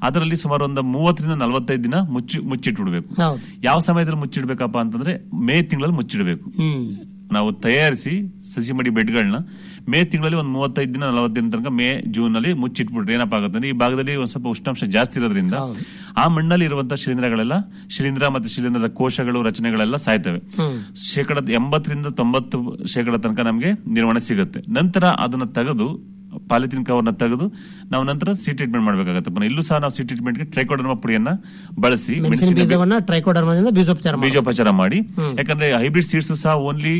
ಅದರಲ್ಲಿ ಸುಮಾರು ಒಂದು ಮೂವತ್ತರಿಂದ ನಲವತ್ತೈದು ದಿನ ಮುಚ್ಚಿ ಮುಚ್ಚಿಟ್ಬಿಡ್ಬೇಕು ಹೌದು ಯಾವ ಸಮಯದಲ್ಲಿ ಮುಚ್ಚಿಡ್ಬೇಕಪ್ಪ ಅಂತಂದ್ರೆ ಮೇ ತಿಂಗಳಲ್ಲಿ ಮುಚ್ಚಿಡ್ಬೇಕು ಹ್ಮ್ ನಾವು ತಯಾರಿಸಿ ಸಸಿ ಮಡಿ ಬೆಡ್ಗಳನ್ನ ಮೇ ತಿಂಗಳಲ್ಲಿ ಒಂದು ಮೂವತ್ತೈದು ದಿನ ನಲವತ್ತು ದಿನ ತನಕ ಮೇ ಜೂನ್ ಅಲ್ಲಿ ಮುಚ್ಚಿಟ್ಬಿಟ್ರೆ ಏನಪ್ಪಾ ಆಗುತ್ತೆ ಅಂದ್ರೆ ಈ ಭಾಗದಲ್ಲಿ ಒಂದ್ ಸ್ವಲ್ಪ ಉಷ್ಣಾಂಶ ಜಾಸ್ತಿ ಇರೋದ್ರಿಂದ ಆ ಮಣ್ಣಲ್ಲಿ ಇರುವಂತಹ ಶಿಲೀಂಧ್ರಗಳೆಲ್ಲ ಶಿಲೀಂಧ್ರ ಮತ್ತೆ ಶಿಲೀಂಧ್ರದ ಕೋಶಗಳು ರಚನೆಗಳೆಲ್ಲ ಸಾಯ್ತವೆ ಹ್ಮ್ ಶೇಕಡ ಎಂಬತ್ತರಿಂದ ತೊಂಬತ್ತು ಶೇಕಡ ತನಕ ನಮಗೆ ನಿರ್ವಹಣೆ ಸಿಗುತ್ತೆ ನಂತರ ಅದನ್ನ ತೆಗೆದು ಪಾಲಿಥಿನ್ ಕವರ್ನ ತೆಗೆದು ನಾವು ನಂತರ ಸಿ ಟ್ರೀಟ್ಮೆಂಟ್ ಮಾಡಬೇಕಾಗುತ್ತೆ ಪುನಃ ಇಲ್ಲೂ ಸಹ ನಾವು ಸಿ ಟ್ರೀಟ್ಮೆಂಟ್ಗೆ ಟ್ರೈಕೋಡರ್ಮಾ ಪುಡಿಯನ್ನ ಬಳಸಿ ಮೆಣಸಿನ ಮೆಣಸಿನ ಬೀಜ- ಬೀಜವನ್ನ ಟ್ರೈಕೋಡರ್ಮದಿಂದ ಬೀಜೋಪಚಾರ ಮಾಡಿ ಬೀಜೋಪಚಾರ ಮಾಡಿ ಹ್ಮ್. ಯಾಕಂದ್ರೆ ಹೈಬ್ರಿಡ್ ಸೀಡ್ಸ್ ಸಹ ಓನ್ಲಿ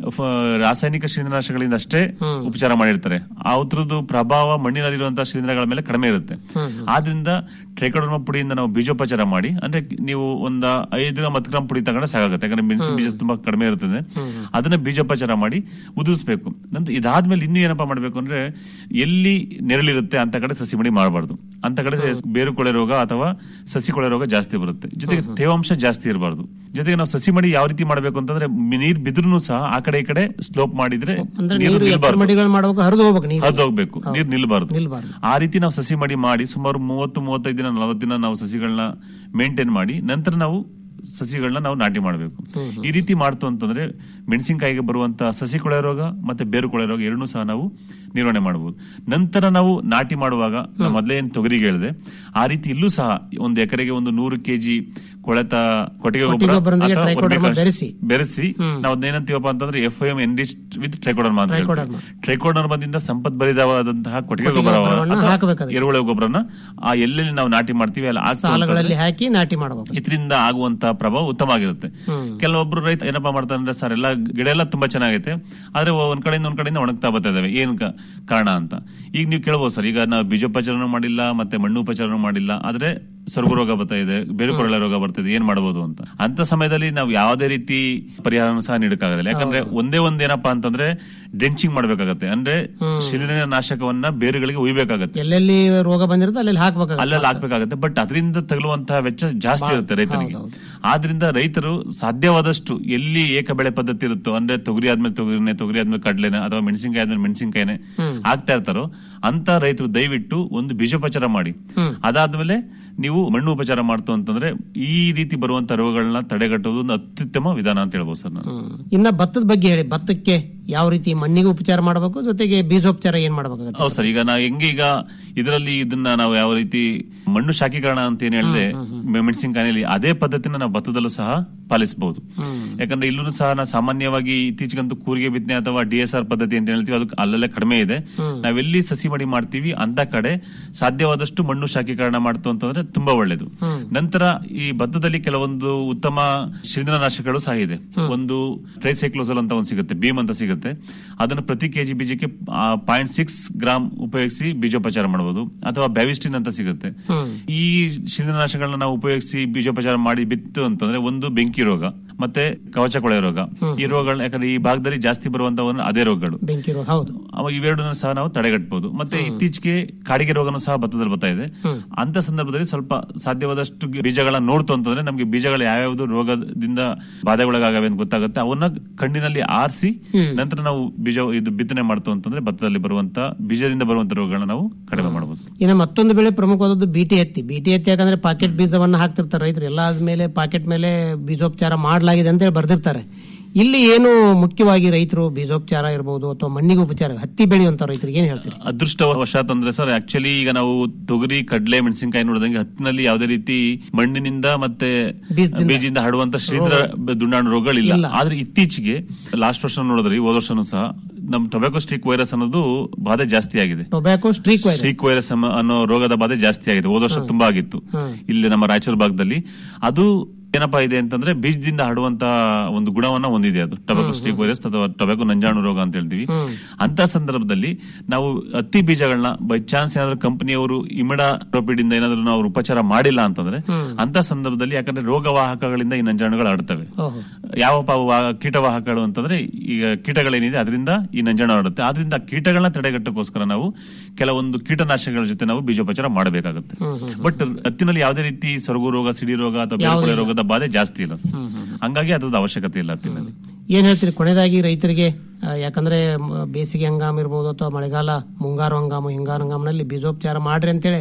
ರಾಸಾಯನಿಕ ಶಿಲೀಂಧ್ರನಾಶಗಳಿಂದ ಅಷ್ಟೇ ಉಪಚಾರ ಮಾಡಿರ್ತಾರೆ ಅದ್ರದ್ದು ಪ್ರಭಾವ ಮಣ್ಣಿನಲ್ಲಿರುವಂತಹ ಶಿಲೀಂಧ್ರಗಳ ಮೇಲೆ ಕಡಿಮೆ ಇರುತ್ತೆ ಆದ್ರಿಂದ ಟ್ರೈಕೋಡರ್ಮಾ ಪುಡಿಯಿಂದ ನಾವು ಬೀಜೋಪಚಾರ ಮಾಡಿ ಅಂದ್ರೆ ನೀವು ಒಂದ ಐದು ಗ್ರಾಮ್ ಹತ್ತು ಗ್ರಾಮ್ ಪುಡಿ ತಗೊಂಡ್ರೆ ಸಾಕಾಗುತ್ತೆ ಯಾಕಂದ್ರೆ ಮೆಣಸಿನ ಬೀಜ ತುಂಬಾ ಕಡಿಮೆ ಇರ್ತದೆ ಅದನ್ನ ಬೀಜೋಪಚಾರ ಮಾಡಿ ಉದಿಸ್ಬೇಕು ನಂತರ ಇದಾದ್ಮೇಲೆ ಇನ್ನೂ ಏನಪ್ಪಾ ಮಾಡ್ಬೇಕು ಅಂದ್ರೆ ಎಲ್ಲಿ ನೆರಳಿರುತ್ತೆ ಅಂತ ಕಡೆ ಸಸಿ ಮಡಿ ಮಾಡಬಾರ್ದು ಅಂತ ಕಡೆ ಬೇರು ಕೊಳೆ ರೋಗ ಅಥವಾ ಸಸಿ ಕೊಳೆ ರೋಗ ಜಾಸ್ತಿ ಬರುತ್ತೆ ಜೊತೆಗೆ ತೇವಾಂಶ ಜಾಸ್ತಿ ಇರಬಾರ್ದು ಜೊತೆಗೆ ನಾವು ಸಸಿ ಮಡಿ ಯಾವ ರೀತಿ ಮಾಡಬೇಕು ಅಂತಂದ್ರೆ ನೀರ್ ಬಿದ್ರೂ ಸಹ ಆ ಕಡೆ ಈ ಕಡೆ ಸ್ಲೋಪ್ ಮಾಡಿದ್ರೆ ಅಂದ್ರೆ ನೀರು ನೀರು ಎತ್ತರ ನಿಲ್ಬಾರ್ದು ಮಡಿಗಳು ಮಾಡ್ಬೇಕು ಹರಿದು ಹೋಗ್ಬೇಕು ನೀರು ಹರಿದು ಹೋಗ್ಬೇಕು ನೀರ್ ನಿಲ್ಬಾರ್ದು ನಿಲ್ಬಾರ್ದು ಆ ರೀತಿ ನಾವು ಸಸಿ ಮಡಿ ಮಾಡಿ ಸುಮಾರು ಮೂವತ್ತು ಮೂವತ್ತೈದು ದಿನ ನಲವತ್ತು ದಿನ ನಾವು ಸಸಿಗಳನ್ನ ಮೇಂಟೈನ್ ಮಾಡಿ ನಂತರ ನಾವು ಸಸಿಗಳನ್ನ ನಾವು ನಾಟಿ ಮಾಡಬೇಕು ಈ ರೀತಿ ಮಾಡ್ತು ಅಂತಂದ್ರೆ ಮೆಣಸಿನಕಾಯಿಗೆ ಬರುವಂತ ಸಸಿ ಕೊಳೆ ರೋಗ ಮತ್ತೆ ಬೇರು ಕೊಳೆ ರೋಗ ಎರಡನ್ನೂ ಸಹ ನಾವು ನಿರ್ವಹಣೆ ಮಾಡಬಹುದು ನಂತರ ನಾವು ನಾಟಿ ಮಾಡುವಾಗ ನಾನು ಮೊದಲೇ ಏನ್ ತೊಗರಿಗೆ ಹೇಳಿದೆ ಆ ರೀತಿ ಇಲ್ಲೂ ಸಹ ಒಂದು ಎಕರೆಗೆ ಒಂದು ನೂರು ಕೆಜಿ ಕೊಳೆತ ಕೊಟ್ಟಿಗೆ ಗೊಬ್ಬರ ಗೊಬ್ಬರದೊಂದಿಗೆ ಅಥವಾ ಟ್ರೈಕೋಡರ್ಮಾ ವರ್ಮಿಕಾಂಶ ಬೆರೆಸಿ. ಬೆರೆಸಿ ನಾವು ಅದೇನಂತೀವಪ್ಪ ಅಂತಂದ್ರೆ F M enriched with trichoderma ಅಂತ ಹೇಳ್ತೀವಿ ಟ್ರೈಕೋಡರ್ಮಾ. ಟ್ರೈಕೋಡರ್ಮಾದಿಂದ ಸಂಪದ್ಭರಿತವಾದಂತಹ ಕೊಟ್ಟಿಗೆ ಕೊಟ್ಟಿಗೆ ಗೊಬ್ಬರ ಗೊಬ್ಬರವನ್ನ ಅಥವಾ ಹಾಕ್ಬೇಕು ಅದಕ್ಕೆ. ಎರೆಹುಳ ಗೊಬ್ಬರನ ಆ ಎಲ್ಲೆಲ್ಲಿ ನಾವು ನಾಟಿ ಮಾಡ್ತೀವಿ ಅಲ್ಲಿ ಹಾಕ್ತು ಸಾಲಗಳಲ್ಲಿ ಅಂತಂದ್ರೆ ಹಾಕಿ ನಾಟಿ ಮಾಡಬೇಕು ಇದರಿಂದ ಆಗುವಂತ ಪ್ರಭಾವ ಉತ್ತಮ ಆಗಿರುತ್ತೆ ಹ್ಮ್. ಕೆಲವೊಬ್ರು ರೈತ ಏನಪ್ಪಾ ಮಾಡ್ತಾರೆ ಅಂದ್ರೆ ಸರ್ ಎಲ್ಲ ಗಿಡ ಎಲ್ಲ ತುಂಬಾ ಚೆನ್ನಾಗೈತೆ ಆದ್ರೆ ಒಂದ್ ಕಡೆಯಿಂದ ಒಂದ್ ಕಡೆಯಿಂದ ಒಣಗ್ತಾ ಬರ್ತಾ ಇದಾವೆ ಏನ್ ಕ- ಕಾರಣ ಅಂತ ಈಗ ನೀವು ಕೇಳ್ಬೋದು ಸರ್ ಈಗ ನಾವು ಬೀಜೋಪಚಾರನೂ ಮಾಡಿಲ್ಲ ಮತ್ತೆ ಮಣ್ಣುಪಚಾರನೂ ಮಾಡಿಲ್ಲ ಆದ್ರೆ ಸೊರಗು ರೋಗ ಬರ್ತಾ ಇದೆ ಬೇರೆ ಕೊರಳೆ ರೋಗ ಬರ್ತಾ ಇದೆ ಏನ್ ಮಾಡಬಹುದು ಅಂತ ಅಂತ ಸಮಯದಲ್ಲಿ ನಾವು ಯಾವುದೇ ರೀತಿ ಪರಿಹಾರನೂ ಸಹ ನೀಡಕ್ಕಾಗೋದಿಲ್ಲ ಯಾಕಂದ್ರೆ ಒಂದೇ ಒಂದ್ ಏನಪ್ಪಾ ಅಂತಂದ್ರೆ ಡೆಂಚಿಂಗ್ ಮಾಡ್ಬೇಕಾಗತ್ತೆ ಅಂದ್ರೆ ಶಿಲೀಂಧ್ರ ನಾಶಕವನ್ನ ಬೇರುಗಳಿಗೆ ಉಯ್ಬೇಕಾಗತ್ತೆ ಎಲ್ಲೆಲ್ಲಿ ರೋಗ ಬಂದಿರುತ್ತೆ ಅಲ್ಲೆಲ್ಲಿ ಹಾಕ್ಬೇಕಾಗುತ್ತೆ ಅಲ್ಲೆಲ್ಲ ಹಾಕ್ಬೇಕಾಗತ್ತೆ ಬಟ್ ಅದರಿಂದ ತಗುಲುವಂತಹ ವೆಚ್ಚ ಜಾಸ್ತಿ ಇರುತ್ತೆ ರೈತರಿಗೆ ಆದ್ರಿಂದ ರೈತರು ಸಾಧ್ಯವಾದಷ್ಟು ಎಲ್ಲಿ ಏಕ ಬೆಳೆ ಪದ್ಧತಿ ಇರುತ್ತೋ ಅಂದ್ರೆ ತೊಗರಿ ಆದ್ಮೇಲೆ ತೊಗರಿನೇ ತೊಗರಿ ಆದ್ಮೇಲೆ ಕಡ್ಲೆನೆ ಅಥವಾ ಮೆಣಸಿನಕಾಯಿ ಆದ್ಮೇಲೆ ಮೆಣಸಿನಕಾಯಿನೇ ಆಗ್ತಾ ಇರ್ತಾರೋ ಅಂತ ರೈತರು ದಯವಿಟ್ಟು ಒಂದು ಬೀಜೋಪಚಾರ ಮಾಡಿ ಅದಾದ್ಮೇಲೆ ನೀವು ಮಣ್ಣು ಉಪಚಾರ ಮಾಡ್ತು ಅಂತಂದ್ರೆ ಈ ರೀತಿ ಬರುವಂತ ರೋಗಗಳನ್ನ ತಡೆಗಟ್ಟುವುದು ಒಂದು ಅತ್ಯುತ್ತಮ ವಿಧಾನ ಅಂತ ಹೇಳ್ಬೋದು ಸರ್ ನಾನು ಇನ್ನ ಭತ್ತದ ಬಗ್ಗೆ ಹೇಳಿ ಭತ್ತಕ್ಕೆ ಯಾವ ರೀತಿ ಮಣ್ಣಿಗೆ ಉಪಚಾರ ಮಾಡಬೇಕು ಜೊತೆಗೆ ಬೀಜೋಪಚಾರ ಏನ್ ಮಾಡಬೇಕಾಗುತ್ತೆ ಹೌದು ಸರ್ ಈಗ ನಾ ಹೆಂಗೆ ಈಗ ಇದರಲ್ಲಿ ಇದನ್ನ ನಾವು ಯಾವ ರೀತಿ ಮಣ್ಣು ಶಾಖೀಕರಣ ಅಂತ ಏನ್ ಹೇಳಿದೆ ಮೆಣಸಿನಕಾಯಿನಲ್ಲಿ ಅದೇ ಪದ್ಧತಿನ ನಾವು ಭತ್ತದಲ್ಲೂ ಸಹ ಪಾಲಿಸಬಹುದು ಯಾಕಂದ್ರೆ ಇಲ್ಲೂ ಸಹ ನಾವು ಸಾಮಾನ್ಯವಾಗಿ ಇತ್ತೀಚೆಗಂತೂ ಕೂರಿಗೆ ಬಿತ್ತನೆ ಅಥವಾ ಡಿ ಎಸ್ ಆರ್ ಪದ್ಧತಿ ಅಂತ ಹೇಳ್ತೀವಿ ಅದಕ್ಕೆ ಅಲ್ಲೆಲ್ಲ ಕಡಿಮೆ ಇದೆ ನಾವೆಲ್ಲಿ ಸಸಿ ಮಡಿ ಮಾಡ್ತೀವಿ ಅಂತ ಕಡೆ ಸಾಧ್ಯವಾದಷ್ಟು ಮಣ್ಣು ಶಾಖೀಕರಣ ಮಾಡ್ತು ಅಂತಂದ್ರೆ ತುಂಬಾ ಒಳ್ಳೇದು ನಂತರ ಈ ಭತ್ತದಲ್ಲಿ ಕೆಲವೊಂದು ಉತ್ತಮ ಶಿಲೀಂಧ್ರನಾಶಕಗಳು ಸಹ ಇದೆ ಒಂದು ಟ್ರೈಸೈಕ್ಲೋಸಲ್ ಅಂತ ಒಂದು ಸಿಗುತ್ತೆ ಭೀಮ್ ಅಂತ ಸಿಗುತ್ತೆ ಅದನ್ನು ಪ್ರತಿ ಕೆಜಿ ಬೀಜಕ್ಕೆ ಪಾಯಿಂಟ್ ಸಿಕ್ಸ್ ಗ್ರಾಮ್ ಉಪಯೋಗಿಸಿ ಬೀಜೋಪಚಾರ ಮಾಡಬಹುದು ಅಥವಾ ಬ್ಯಾವಿಸ್ಟಿನ್ ಅಂತ ಸಿಗುತ್ತೆ ಈ ಶಿಲೀಂಧ್ರನಾಶಗಳನ್ನ ನಾವು ಉಪಯೋಗಿಸಿ ಬೀಜೋಪಚಾರ ಮಾಡಿ ಬಿತ್ತು ಅಂತಂದ್ರೆ ಒಂದು ಬೆಂಕಿ ರೋಗ ಮತ್ತೆ ಕವಚ ಕೊಳೆ ರೋಗ ಈ ರೋಗಗಳನ್ನ ಯಾಕಂದ್ರೆ ಈ ಭಾಗದಲ್ಲಿ ಜಾಸ್ತಿ ಬರುವಂತವ ಅದೇ ರೋಗಗಳು ಬೆಂಕಿ ರೋಗ ಹೌದು ಅವಾಗ ಇವೆರಡನ್ನು ಸಹ ನಾವು ತಡೆಗಟ್ಟಬಹುದು ಮತ್ತೆ ಇತ್ತೀಚೆಗೆ ಕಾಡಿಗೆ ರೋಗನೂ ಸಹ ಭತ್ತದಲ್ಲಿ ಬರ್ತಾ ಇದೆ ಅಂತ ಸಂದರ್ಭದಲ್ಲಿ ಸ್ವಲ್ಪ ಸಾಧ್ಯವಾದಷ್ಟು ಬೀಜಗಳನ್ನ ನೋಡ್ತು ಅಂತಂದ್ರೆ ನಮಗೆ ಬೀಜಗಳು ಯಾವ್ಯಾವ್ದು ರೋಗದಿಂದ ಬಾಧೆಗೊಳಗಾಗವೆ ಅಂತ ಗೊತ್ತಾಗುತ್ತೆ ಅವನ್ನ ಕಣ್ಣಿನಲ್ಲಿ ಆರಿಸಿ ನಂತರ ನಾವು ಬೀಜ ಇದು ಬಿತ್ತನೆ ಮಾಡ್ತು ಅಂತಂದ್ರೆ ಭತ್ತದಲ್ಲಿ ಬರುವಂತ ಬೀಜದಿಂದ ಬರುವಂತ ರೋಗಗಳನ್ನ ನಾವು ಕಡಿಮೆ ಮಾಡಬಹುದು ಇನ್ನು ಮತ್ತೊಂದು ಬೆಳೆ ಪ್ರಮುಖವಾದದ್ದು ಬಿಟಿ ಹತ್ತಿ ಬಿಟಿ ಹತ್ತಿ ಯಾಕಂದ್ರೆ ಪಾಕೆಟ್ ಬೀಜವನ್ನ ಹಾಕ್ತಿರ್ತಾರೆ ರೈತರು ಎಲ್ಲ ಆದ್ಮೇಲೆ ಪಾಕೆಟ್ ಮೇಲೆ ಬೀಜೋಪಚಾರ ಮಾಡಲಾಗಿದೆ ಅಂತ ಹೇಳಿ ಬರ್ದಿರ್ತಾರೆ ಇಲ್ಲಿ ಏನು ಮುಖ್ಯವಾಗಿ ರೈತರು ಬೀಜೋಪಚಾರ ಇರಬಹುದು ಅಥವಾ ಮಣ್ಣಿಗೆ ಉಪಚಾರ ಹತ್ತಿ ಬೆಳೆಯುವಂತ ರೈತರಿಗೆ ಏನ್ ಹೇಳ್ತೀರಿ ಅದೃಷ್ಟವಶಾತ್ ಅಂದ್ರೆ ಸರ್ ಆಕ್ಚುಲಿ ಈಗ ನಾವು ತೊಗರಿ ಕಡ್ಲೆ ಮೆಣಸಿನಕಾಯಿ ನೋಡಿದಂಗೆ ಹತ್ತಿನಲ್ಲಿ ಯಾವುದೇ ರೀತಿ ಮಣ್ಣಿನಿಂದ ಮತ್ತೆ ಬೀಜದಿಂದ ಹರಡುವಂತ ಶ್ರೀಧರ ದುಂಡಾಣು ರೋಗಗಳಿಲ್ಲ ಆದ್ರೆ ಇತ್ತೀಚೆಗೆ ಲಾಸ್ಟ್ ವರ್ಷ ನೋಡಿದ್ರಿ ಹೋದ ವರ್ಷನೂ ಸಹ ನಮ್ ಟೊಬ್ಯಾಕೋ ಸ್ಟ್ರೀಕ್ ವೈರಸ್ ಅನ್ನೋದು ಬಾಧೆ ಜಾಸ್ತಿ ಆಗಿದೆ tobacco streak virus streak virus ಅನ್ನೋ ರೋಗದ ಬಾಧೆ ಜಾಸ್ತಿ ಆಗಿದೆ ಹೋದ ವರ್ಷ ತುಂಬಾ ಆಗಿತ್ತು ಇಲ್ಲಿ ನಮ್ಮ ರಾಯಚೂರು ಭಾಗದಲ್ಲಿ ಅದು ಏನಪ್ಪಾ ಇದೆ ಅಂತಂದ್ರೆ ಬೀಜದಿಂದ ಹರಡುವಂತ ಒಂದು ಗುಣವನ್ನ ಹೊಂದಿದೆ ಅದು ಟೊಬ್ಯಾಕೋ ಸ್ಟ್ರೀಕ್ ವೈರಸ್ ಅಥವಾ ಟೊಬ್ಯಾಕೋ ನಂಜಾಣು ರೋಗ ಅಂತ ಹೇಳ್ತೀವಿ ಅಂತ ಸಂದರ್ಭದಲ್ಲಿ ನಾವು ಹತ್ತಿ ಬೀಜಗಳನ್ನ ಬೈ ಚಾನ್ಸ್ ಏನಾದ್ರು ಕಂಪನಿಯವರು ಇಮಿಡಾಪ್ರೋಪಿಡ್ ಇಂದ ಏನಾದ್ರು ನಾವು ಉಪಚಾರ ಮಾಡಿಲ್ಲ ಅಂತಂದ್ರೆ ಅಂತ ಸಂದರ್ಭದಲ್ಲಿ ಯಾಕಂದ್ರೆ ರೋಗವಾಹಕಗಳಿಂದ ಈ ನಂಜಾಣುಗಳು ಹರಡ್ತವೆ ಯಾವ ಪ- ವಾ- ಕೀಟವಾಹಕಗಳು ಅಂತಂದ್ರೆ ಈಗ ಕೀಟಗಳೇನಿದೆ ಅದರಿಂದ ಈ ನಂಜಾಣು ಹರಡುತ್ತೆ ಆದ್ರಿಂದ ಆ ಕೀಟಗಳನ್ನ ತಡೆಗಟ್ಟಕ್ಕೋಸ್ಕರ ನಾವು ಕೆಲವೊಂದು ಕೀಟನಾಶಕಗಳ ಜೊತೆ ನಾವು ಬೀಜೋಪಚಾರ ಮಾಡಬೇಕಾಗುತ್ತೆ ಬಟ್ ಹತ್ತಿನಲ್ಲಿ ಯಾವುದೇ ರೀತಿ ಸೊರಗು ರೋಗ ಸಿಡಿ ರೋಗ ಅಥವಾ ಬೇರೆ ಕೊಳೆ ರೋಗದ ಬಾಧೆ ಜಾಸ್ತಿ ಇಲ್ಲ ಸರ್. ಹಂಗಾಗಿ ಅದ್ರದ್ದು ಅವಶ್ಯಕತೆ ಇಲ್ಲ ಹತ್ತಿನಲ್ಲಿ ಏನ್ ಹೇಳ್ತೀರಿ ಕೊನೆಯದಾಗಿ ರೈತರಿಗೆ ಆ, ಯಾಕಂದ್ರೆ ಮ, ಬೇಸಿಗೆ ಹಂಗಾಮ ಇರ್ಬೋದು ಅಥವಾ ಮಳೆಗಾಲ ಮುಂಗಾರು ಹಂಗಾಮು ಹಿಂಗಾರು ಹಂಗಾಮಿನಲ್ಲಿ ಬೀಜೋಪಚಾರ ಮಾಡ್ರಿ ಅಂತೇಳಿ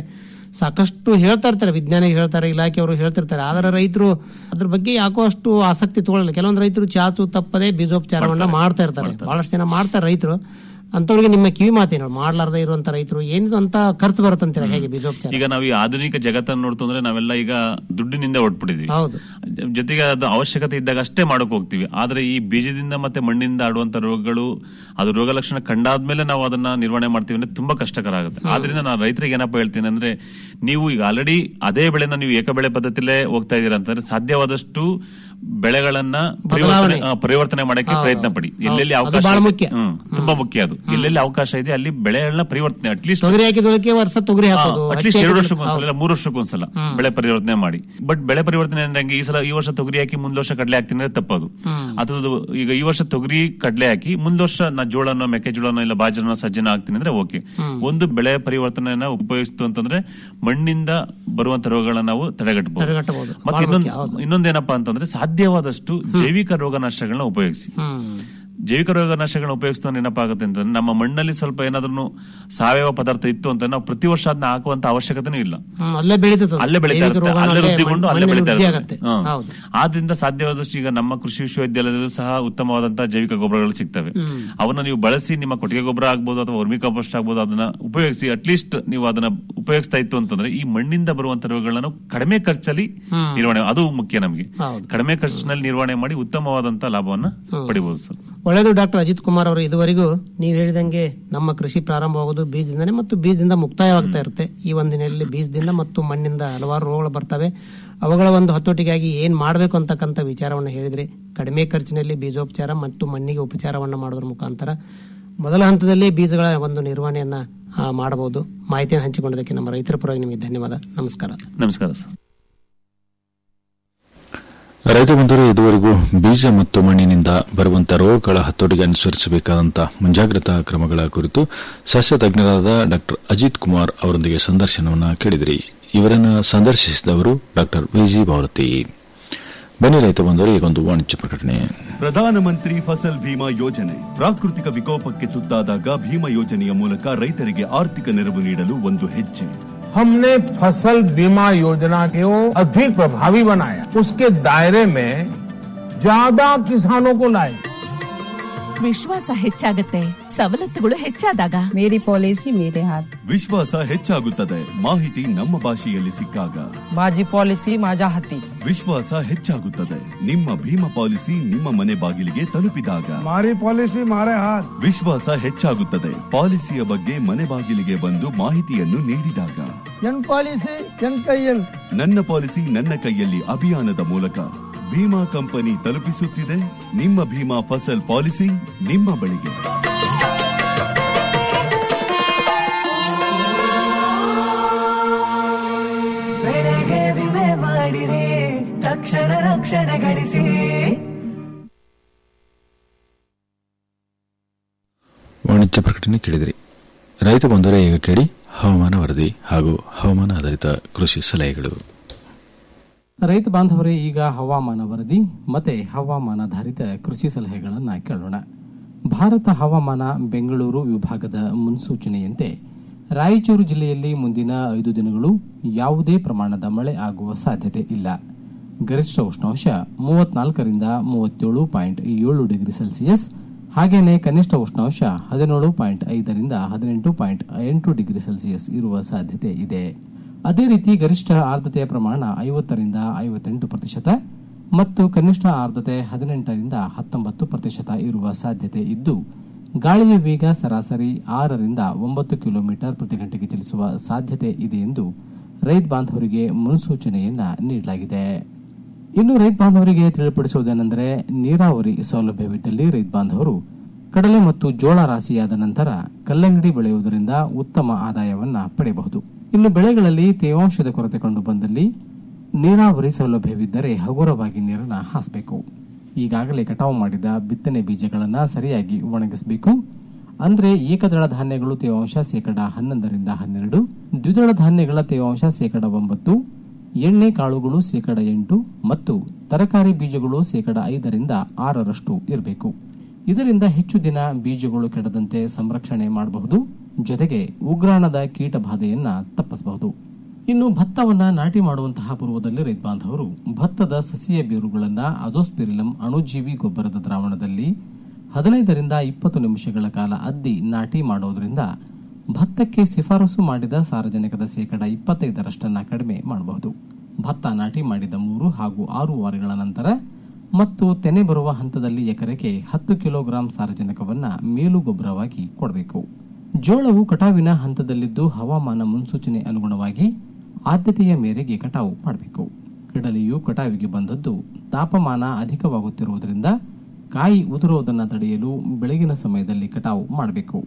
ಸಾಕಷ್ಟು ಹೇಳ್ತಾ ಇರ್ತಾರೆ ವಿಜ್ಞಾನಿಗಳು ಹೇಳ್ತಾರೆ ಇಲಾಖೆಯವರು ಹೇಳ್ತಿರ್ತಾರೆ ಆದರೆ ರೈತರು ಅದ್ರ ಬಗ್ಗೆ ಯಾಕೋ ಅಷ್ಟು ಆಸಕ್ತಿ ತಗೊಳ್ಳಲ್ಲ ಕೆಲವೊಂದು ರೈತರು ಚಾಚು ತಪ್ಪದೆ ಬೀಜೋಪಚಾರವನ್ನ ಮಾಡ್ತಾ ಇರ್ತಾರೆ ಬಹಳಷ್ಟು ಜನ ಮಾಡ್ತಾರೆ ರೈತರು ಅಂತವ್ರಿಗೆ ನಿಮ್ಮ ಕಿವಿ ಮಾತೇನು ಮಾಡ್ಲಾರ್ದೆ ಇರುವಂತ ರೈತರು ಏನಿದು ಅಂತ ಖರ್ಚು ಬರುತ್ತಂತೀರ ಹೇಗೆ ಬೀಜೋಪಚಾರ ಈಗ ನಾವು ಈ ಆಧುನಿಕ ಜಗತ್ತನ್ನು ನೋಡ್ತು ಅಂದ್ರೆ ನಾವೆಲ್ಲ ಈಗ ದುಡ್ಡಿನಿಂದ ಹೊಟ್ಬಿಟ್ಟಿದೀವಿ ಹೌದು ಜೊತೆಗೆ ಅದು ಅವಶ್ಯಕತೆ ಇದ್ದಾಗ ಅಷ್ಟೇ ಮಾಡಕ್ ಹೋಗ್ತೀವಿ ಆದ್ರೆ ಈ ಬೀಜದಿಂದ ಮತ್ತೆ ಮಣ್ಣಿಂದ ಆಡುವಂತ ರೋಗಗಳು ಅದು ರೋಗ ಲಕ್ಷಣ ಕಂಡಾದ್ಮೇಲೆ ನಾವು ಅದನ್ನ ನಿರ್ವಹಣೆ ಮಾಡ್ತೀವಿ ಅಂದ್ರೆ ತುಂಬಾ ಕಷ್ಟಕರ ಆಗುತ್ತೆ ಆದ್ರಿಂದ ನಾನು ರೈತರಿಗೆ ಏನಪ್ಪ ಹೇಳ್ತೀನಿ ಅಂದ್ರೆ ನೀವು ಈಗ ಆಲ್ರೆಡಿ ಅದೇ ಬೆಳೆನ ನೀವು ಏಕಬೆಳೆ ಪದ್ಧತಿಲೇ ಹೋಗ್ತಾ ಇದೀರ ಅಂತಂದ್ರೆ ಸಾಧ್ಯವಾದಷ್ಟು ಬೆಳೆಗಳನ್ನ ಪರಿವರ್ತನೆ ಆ, ಪರಿವರ್ತನೆ ಮಾಡಕ್ಕೆ ಪ್ರಯತ್ನ ಪಡಿ ಎಲ್ಲೆಲ್ಲಿ ಅದು ಅವಕಾಶ ಬಹಳ ಇದೆ- ಮುಖ್ಯ. ಹ್ಮ್, ತುಂಬಾ ಮುಖ್ಯ ಅದು ಎಲ್ಲೆಲ್ಲಿ ಅವಕಾಶ ಇದೆ ಅಲ್ಲಿ ಬೆಳೆಗಳನ್ನ ಪರಿವರ್ತನೆ ಅಟ್ಲೀಸ್ಟ್ ತೊಗರಿ ಹಾಕಿದೊಳಕ್ಕೆ ವರ್ಷ ತೊಗರಿ ಹಾಕೋದು ಅಟ್ಲೀಸ್ಟ್ ಹತ್ತಿ ಎರಡು ಹಾಕಿದ್ರೆ- ವರ್ಷಕ್ಕೊಂದ್ಸಲ ಇಲ್ಲ ಮೂರು ವರ್ಷಕ್ಕೊಂದ್ಸಲ ಬೆಳೆ ಪರಿವರ್ತನೆ ಮಾಡಿ ಬಟ್ ಬೆಳೆ ಪರಿವರ್ತನೆ ಅಂದ್ರೆ ಹಂಗೆ ಈ ಸಲ ಈ ವರ್ಷ ತೊಗರಿ ಹಾಕಿ ಮುಂದ್ ವರ್ಷ ಕಡಲೆ ಹಾಕ್ತೀನಿ ಅಂದ್ರೆ ತಪ್ಪದು ಅದ್ರದ್ದು ಈಗ ಈ ವರ್ಷ ತೊಗರಿ ಕಡಲೆ ಹಾಕಿ ಮುಂದ್ ವರ್ಷ ನಾ ಜೋಳನೋ ಮೆಕ್ಕೆಜೋಳನೋ ಇಲ್ಲ ಬಾಜರನೋ ಸಜ್ಜನ ಹಾಕ್ತೀನಿ ಅಂದ್ರೆ ಓಕೆ ಒಂದು ಬೆಳೆ ಪರಿವರ್ತನೆಯನ್ನ ಉಪಯೋಗಿಸ್ತು ಅಂತಂದ್ರೆ ಮಣ್ಣಿಂದ ಬರುವಂತ ರೋಗಗಳನ್ನ ನಾವು ತಡೆಗಟ್ಟಬಹುದು ತಡೆಗಟ್ಟಬಹುದು. ಮತ್ತೆ ಬಹಳ ಇನ್ನೊಂದು ಮುಖ್ಯ, ಹೌದು. ಇನ್ನೊಂದೇನಪ್ಪಾ ಅಂತಂದ್ರೆ ಸಾಧ್ಯವಾದಷ್ಟು ಜೈವಿಕ ರೋಗನಾಶಗಳನ್ನ ಉಪಯೋಗಿಸಿ ಹ್ಮ್ ಜೈವಿಕ ರೋಗನಾಶಗಳನ್ನ ಉಪಯೋಗಿಸ್ತಾ ನೆನಪಾಗುತ್ತೆ ಅಂತಂದ್ರೆ ನಮ್ಮ ಮಣ್ಣಲ್ಲಿ ಸ್ವಲ್ಪ ಏನಾದ್ರೂ ಸಾವಯವ ಪದಾರ್ಥ ಇತ್ತು ಅಂತ ನಾವು ಪ್ರತಿ ವರ್ಷ ಅದನ್ನ ಹಾಕುವಂತ ಅವಶ್ಯಕತೆನೂ ಇಲ್ಲ ಹ್ಮ್, ಅಲ್ಲೇ ಬೆಳೀತದೆ ಅದು. ಅಲ್ಲೇ ಬೆಳೀತಾ ಜೈವಿಕ ಇರುತ್ತೆ ರೋಗ ಅಲ್ಲೇ ಅಲ್ಲೇ ವೃದ್ಧಿಗೊಂಡು ಅಲ್ಲೇ ಮಣ್ಣಿನಲ್ಲಿ ಬೆಳೀತಾ ವೃದ್ಧಿ ಇರುತ್ತೆ ಆಗತ್ತೆ. ಹ್ಮ್. ಹೌದು. ಆದ್ರಿಂದ ಸಾಧ್ಯವಾದಷ್ಟು ಈಗ ನಮ್ಮ ಕೃಷಿ ವಿಶ್ವವಿದ್ಯಾಲಯದಲ್ಲೂ ಸಹ ಉತ್ತಮವಾದಂತಹ ಜೈವಿಕ ಗೊಬ್ಬರಗಳು ಸಿಗ್ತವೆ ಅವನ್ನ ನೀವು ಬಳಸಿ ನಿಮ್ಮ ಕೊಟ್ಟಿಗೆ ಗೊಬ್ಬರ ಆಗ್ಬೋದು ಅಥವಾ ವರ್ಮಿ ಕಾಂಪೋಸ್ಟ್ ಆಗ್ಬೋದು ಅದನ್ನ ಉಪಯೋಗಿಸಿ ಅಟ್ಲೀಸ್ಟ್ ನೀವು ಅದನ್ನ ಉಪಯೋಗಿಸ್ತಾ ಇತ್ತು ಅಂತಂದ್ರೆ ಈ ಮಣ್ಣಿಂದ ಬರುವಂತ ರೋಗಗಳನ್ನು ಕಡಿಮೆ ಖರ್ಚಲ್ಲಿ ನಿರ್ವಹಣೆ ಅದು ಮುಖ್ಯ ನಮಗೆ ಹೌದು. ಕಡಿಮೆ ಖರ್ಚಿನಲ್ಲಿ ನಿರ್ವಹಣೆ ಮಾಡಿ ಉತ್ತಮವಾದಂತ ಲಾಭವನ್ನ ಪಡಿಬಹುದು ಸರ್ ಒಳ್ಳೆಯದು ಡಾಕ್ಟರ್ ಅಜಿತ್ ಕುಮಾರ್ ಅವರು ಇದುವರೆಗೂ ನೀವು ಹೇಳಿದಂಗೆ ನಮ್ಮ ಕೃಷಿ ಪ್ರಾರಂಭವಾಗೋದು ಬೀಜದಿಂದನೇ ಮತ್ತು ಬೀಜದಿಂದ ಮುಕ್ತಾಯವಾಗ್ತಾ ಇರುತ್ತೆ ಈ ಒಂದಿನಲ್ಲಿ ಬೀಜದಿಂದ ಮತ್ತು ಮಣ್ಣಿಂದ ಹಲವಾರು ರೋಗಗಳು ಬರ್ತವೆ ಅವುಗಳ ಒಂದು ಹತೋಟಿಗಾಗಿ ಏನ್ ಮಾಡಬೇಕು ಅಂತಕ್ಕಂಥ ವಿಚಾರವನ್ನು ಹೇಳಿದ್ರೆ ಕಡಿಮೆ ಖರ್ಚಿನಲ್ಲಿ ಬೀಜೋಪಚಾರ ಮತ್ತು ಮಣ್ಣಿಗೆ ಉಪಚಾರವನ್ನು ಮಾಡೋದ್ರ ಮುಖಾಂತರ ಮೊದಲ ಹಂತದಲ್ಲಿ ಬೀಜಗಳ ಒಂದು ನಿರ್ವಹಣೆಯನ್ನ ಆ, ಮಾಡಬಹುದು ಮಾಹಿತಿಯನ್ನು ಹಂಚಿಕೊಂಡದಕ್ಕೆ ನಮ್ಮ ರೈತರ ಪರವಾಗಿ ನಿಮಗೆ ಧನ್ಯವಾದ ನಮಸ್ಕಾರ ನಮಸ್ಕಾರ ಸರ್ ರೈತ ಬಂಧುಗಳು ಇದುವರೆಗೂ ಬೀಜ ಮತ್ತು ಮಣ್ಣಿನಿಂದ ಬರುವಂತಹ ರೋಗಗಳ ಹತೋಟಿಗೆ ಅನುಸರಿಸಬೇಕಾದಂತಹ ಮುಂಜಾಗ್ರತಾ ಕ್ರಮಗಳ ಕುರಿತು ಸಸ್ಯ ತಜ್ಞರಾದ ಡಾಕ್ಟರ್ ಅಜಿತ್ ಕುಮಾರ್ ಅವರೊಂದಿಗೆ ಸಂದರ್ಶನವನ್ನು ಕೇಳಿದಿರಿ ಇವರನ್ನು ಸಂದರ್ಶಿಸಿದವರು ಡಾಕ್ಟರ್ ವಿಜಿ ಭಾರತಿ ಬನ್ನಿ ರೈತ ಬಂಧುವರು ಈಗೊಂದು ವಾಣಿಜ್ಯ ಪ್ರಕಟಣೆ ಪ್ರಧಾನಮಂತ್ರಿ ಫಸಲ್ ಭೀಮಾ ಯೋಜನೆ ಪ್ರಾಕೃತಿಕ ವಿಕೋಪಕ್ಕೆ ತುತ್ತಾದಾಗ ಭೀಮಾ ಯೋಜನೆಯ ಮೂಲಕ ರೈತರಿಗೆ ಆರ್ಥಿಕ ನೆರವು ನೀಡಲು ಒಂದು ಹೆಜ್ಜೆ हमने फसल बीमा योजना को अधिक प्रभावी बनाया उसके दायरे में ज्यादा किसानों को लाए ವಿಶ್ವಾಸ ಹೆಚ್ಚಾಗತ್ತೆ ಸವಲತ್ತುಗಳು ಹೆಚ್ಚಾದಾಗ ಮೇರಿ ಪಾಲಿಸಿ ಮೇರೆ ಹಾತ್ ವಿಶ್ವಾಸ ಹೆಚ್ಚಾಗುತ್ತದೆ ಮಾಹಿತಿ ನಮ್ಮ ಭಾಷೆಯಲ್ಲಿ ಸಿಕ್ಕಾಗ माझी पॉलिसी माझ्या हाती ವಿಶ್ವಾಸ ಹೆಚ್ಚಾಗುತ್ತದೆ ನಿಮ್ಮ ಭೀಮಾ ಪಾಲಿಸಿ ನಿಮ್ಮ ಮನೆ ಬಾಗಿಲಿಗೆ ತಲುಪಿದಾಗ મારી પોલિસી મારે હાથ ವಿಶ್ವಾಸ ಹೆಚ್ಚಾಗುತ್ತದೆ ಪಾಲಿಸಿಯ ಬಗ್ಗೆ ಮನೆ ಬಾಗಿಲಿಗೆ ಬಂದು ಮಾಹಿತಿಯನ್ನು ನೀಡಿದಾಗ જન પોલિસી જન કૈયલ ನನ್ನ ಪಾಲಿಸಿ ನನ್ನ ಕೈಯಲ್ಲಿ ಅಭಿಯಾನದ ಮೂಲಕ ಭೀಮಾ ಕಂಪನಿ ತಲುಪಿಸುತ್ತಿದೆ ನಿಮ್ಮ ಭೀಮಾ ಫಸಲ್ ಪಾಲಿಸಿ ನಿಮ್ಮ ಬಳಿಗೆ ಬೆಳೆಗೆ ವಿಮೆ ಮಾಡಿರಿ ತಕ್ಷಣ ರಕ್ಷಣೆ ಗಳಿಸಿ ವಾಣಿಜ್ಯ ಪ್ರಕಟಣೆ ಕೇಳಿದಿರಿ ರೈತ ಬಂಧುವರೇ ಈಗ ಕೇಳಿ ಹವಾಮಾನ ವರದಿ ಹಾಗೂ ಹವಾಮಾನ ಆಧಾರಿತ ಕೃಷಿ ಸಲಹೆಗಳು ರೈತ ಬಾಂಧವರೇ ಈಗ ಹವಾಮಾನ ವರದಿ ಮತ್ತೆ ಹವಾಮಾನಾಧಾರಿತ ಕೃಷಿ ಸಲಹೆಗಳನ್ನು ಕೇಳೋಣ ಭಾರತ ಹವಾಮಾನ ಬೆಂಗಳೂರು ವಿಭಾಗದ ಮುನ್ಸೂಚನೆಯಂತೆ ರಾಯಚೂರು ಜಿಲ್ಲೆಯಲ್ಲಿ ಮುಂದಿನ ಐದು ದಿನಗಳು ಯಾವುದೇ ಪ್ರಮಾಣದ ಮಳೆ ಆಗುವ ಸಾಧ್ಯತೆ ಇಲ್ಲ ಗರಿಷ್ಠ ಉಷ್ಣಾಂಶ ಮೂವತ್ನಾಲ್ಕರಿಂದ ಮೂವತ್ತೇಳು ಪಾಯಿಂಟ್ ಏಳು ಡಿಗ್ರಿ ಸೆಲ್ಸಿಯಸ್ ಹಾಗೇನೆ ಕನಿಷ್ಠ ಉಷ್ಣಾಂಶ ಹದಿನೇಳು ಪಾಯಿಂಟ್ ಐದರಿಂದ ಹದಿನೆಂಟು ಪಾಯಿಂಟ್ ಎಂಟು ಡಿಗ್ರಿ ಸೆಲ್ಸಿಯಸ್ ಇರುವ ಸಾಧ್ಯತೆ ಇದೆ ಅದೇ ರೀತಿ ಗರಿಷ್ಠ ಆರ್ದ್ರತೆಯ ಪ್ರಮಾಣ ಐವತ್ತರಿಂದ ಐವತ್ತೆಂಟು ಪ್ರತಿಶತ ಮತ್ತು ಕನಿಷ್ಠ ಆರ್ದ್ರತೆ ಹದಿನೆಂಟರಿಂದ ಹತ್ತೊಂಬತ್ತು ಪ್ರತಿಶತ ಇರುವ ಸಾಧ್ಯತೆ ಇದ್ದು ಗಾಳಿಯ ವೇಗ ಸರಾಸರಿ ಆರರಿಂದ ಒಂಬತ್ತು ಕಿಲೋಮೀಟರ್ ಪ್ರತಿ ಗಂಟೆಗೆ ಚಲಿಸುವ ಸಾಧ್ಯತೆ ಇದೆ ಎಂದು ರೈತ ಬಾಂಧವರಿಗೆ ಮುನ್ಸೂಚನೆಯನ್ನ ನೀಡಲಾಗಿದೆ ಇನ್ನು ರೈತ ಬಾಂಧವರಿಗೆ ತಿಳಿಪಡಿಸುವುದೇನೆಂದರೆ ನೀರಾವರಿ ಸೌಲಭ್ಯವಿದ್ದಲ್ಲಿ ರೈತ ಬಾಂಧವರು ಕಡಲೆ ಮತ್ತು ಜೋಳ ರಾಶಿಯಾದ ನಂತರ ಕಲ್ಲಂಗಡಿ ಬೆಳೆಯುವುದರಿಂದ ಉತ್ತಮ ಆದಾಯವನ್ನ ಪಡೆಯಬಹುದು ಇನ್ನು ಬೆಳೆಗಳಲ್ಲಿ ತೇವಾಂಶದ ಕೊರತೆ ಕಂಡು ಬಂದಲ್ಲಿ ನೀರಾವರಿ ಸೌಲಭ್ಯವಿದ್ದರೆ ಹಗುರವಾಗಿ ನೀರನ್ನ ಹಾಸಬೇಕು ಈಗಾಗಲೇ ಕಟಾವು ಮಾಡಿದ ಬಿತ್ತನೆ ಬೀಜಗಳನ್ನು ಸರಿಯಾಗಿ ಒಣಗಿಸಬೇಕು ಅಂದ್ರೆ ಏಕದಳ ಧಾನ್ಯಗಳು ತೇವಾಂಶ ಶೇಕಡ ಹನ್ನೊಂದರಿಂದ ಹನ್ನೆರಡು ದ್ವಿದಳ ಧಾನ್ಯಗಳ ತೇವಾಂಶ ಶೇಕಡ ಒಂಬತ್ತು ಎಣ್ಣೆ ಕಾಳುಗಳು ಶೇಕಡ ಎಂಟು ಮತ್ತು ತರಕಾರಿ ಬೀಜಗಳು ಶೇಕಡ ಐದರಿಂದ ಆರರಷ್ಟು ಇರಬೇಕು ಇದರಿಂದ ಹೆಚ್ಚು ದಿನ ಬೀಜಗಳು ಕೆಡದಂತೆ ಸಂರಕ್ಷಣೆ ಮಾಡಬಹುದು ಜೊತೆಗೆ ಉಗ್ರಾಣದ ಕೀಟ ಬಾಧೆಯನ್ನ ತಪ್ಪಿಸಬಹುದು ಇನ್ನು ಭತ್ತವನ್ನ ನಾಟಿ ಮಾಡುವಂತಹ ಪೂರ್ವದಲ್ಲಿ ರೈತ ಬಾಂಧವರು ಭತ್ತದ ಸಸಿಯ ಬೇರುಗಳನ್ನ ಅಜೋಸ್ಪಿರಿಲಂ ಅಣುಜೀವಿ ಗೊಬ್ಬರದ ದ್ರಾವಣದಲ್ಲಿ ಹದಿನೈದರಿಂದ ಇಪ್ಪತ್ತು ನಿಮಿಷಗಳ ಕಾಲ ಅದ್ದಿ ನಾಟಿ ಮಾಡೋದ್ರಿಂದ ಭತ್ತಕ್ಕೆ ಶಿಫಾರಸು ಮಾಡಿದ ಸಾರಜನಕದ ಶೇಕಡ ಇಪ್ಪತ್ತೈದರಷ್ಟನ್ನ ಕಡಿಮೆ ಮಾಡಬಹುದು ಭತ್ತ ನಾಟಿ ಮಾಡಿದ ಮೂರು ಹಾಗೂ ಆರು ವಾರಗಳ ನಂತರ ಮತ್ತು ತೆನೆ ಬರುವ ಹಂತದಲ್ಲಿ ಎಕರೆಗೆ ಹತ್ತು ಕಿಲೋಗ್ರಾಂ ಸಾರಜನಕವನ್ನ ಮೇಲು ಗೊಬ್ಬರವಾಗಿ ಕೊಡಬೇಕು ಜೋಳವು ಕಟಾವಿನ ಹಂತದಲ್ಲಿದ್ದು ಹವಾಮಾನ ಮುನ್ಸೂಚನೆ ಅನುಗುಣವಾಗಿ ಆದ್ಯತೆಯ ಮೇರೆಗೆ ಕಟಾವು ಮಾಡಬೇಕು ಕಡಲೆಯು ಕಟಾವಿಗೆ ಬಂದದ್ದು ತಾಪಮಾನ ಅಧಿಕವಾಗುತ್ತಿರುವುದರಿಂದ ಕಾಯಿ ಉದುರುವುದನ್ನು ತಡೆಯಲು ಬೆಳಗಿನ ಸಮಯದಲ್ಲಿ ಕಟಾವು ಮಾಡಬೇಕು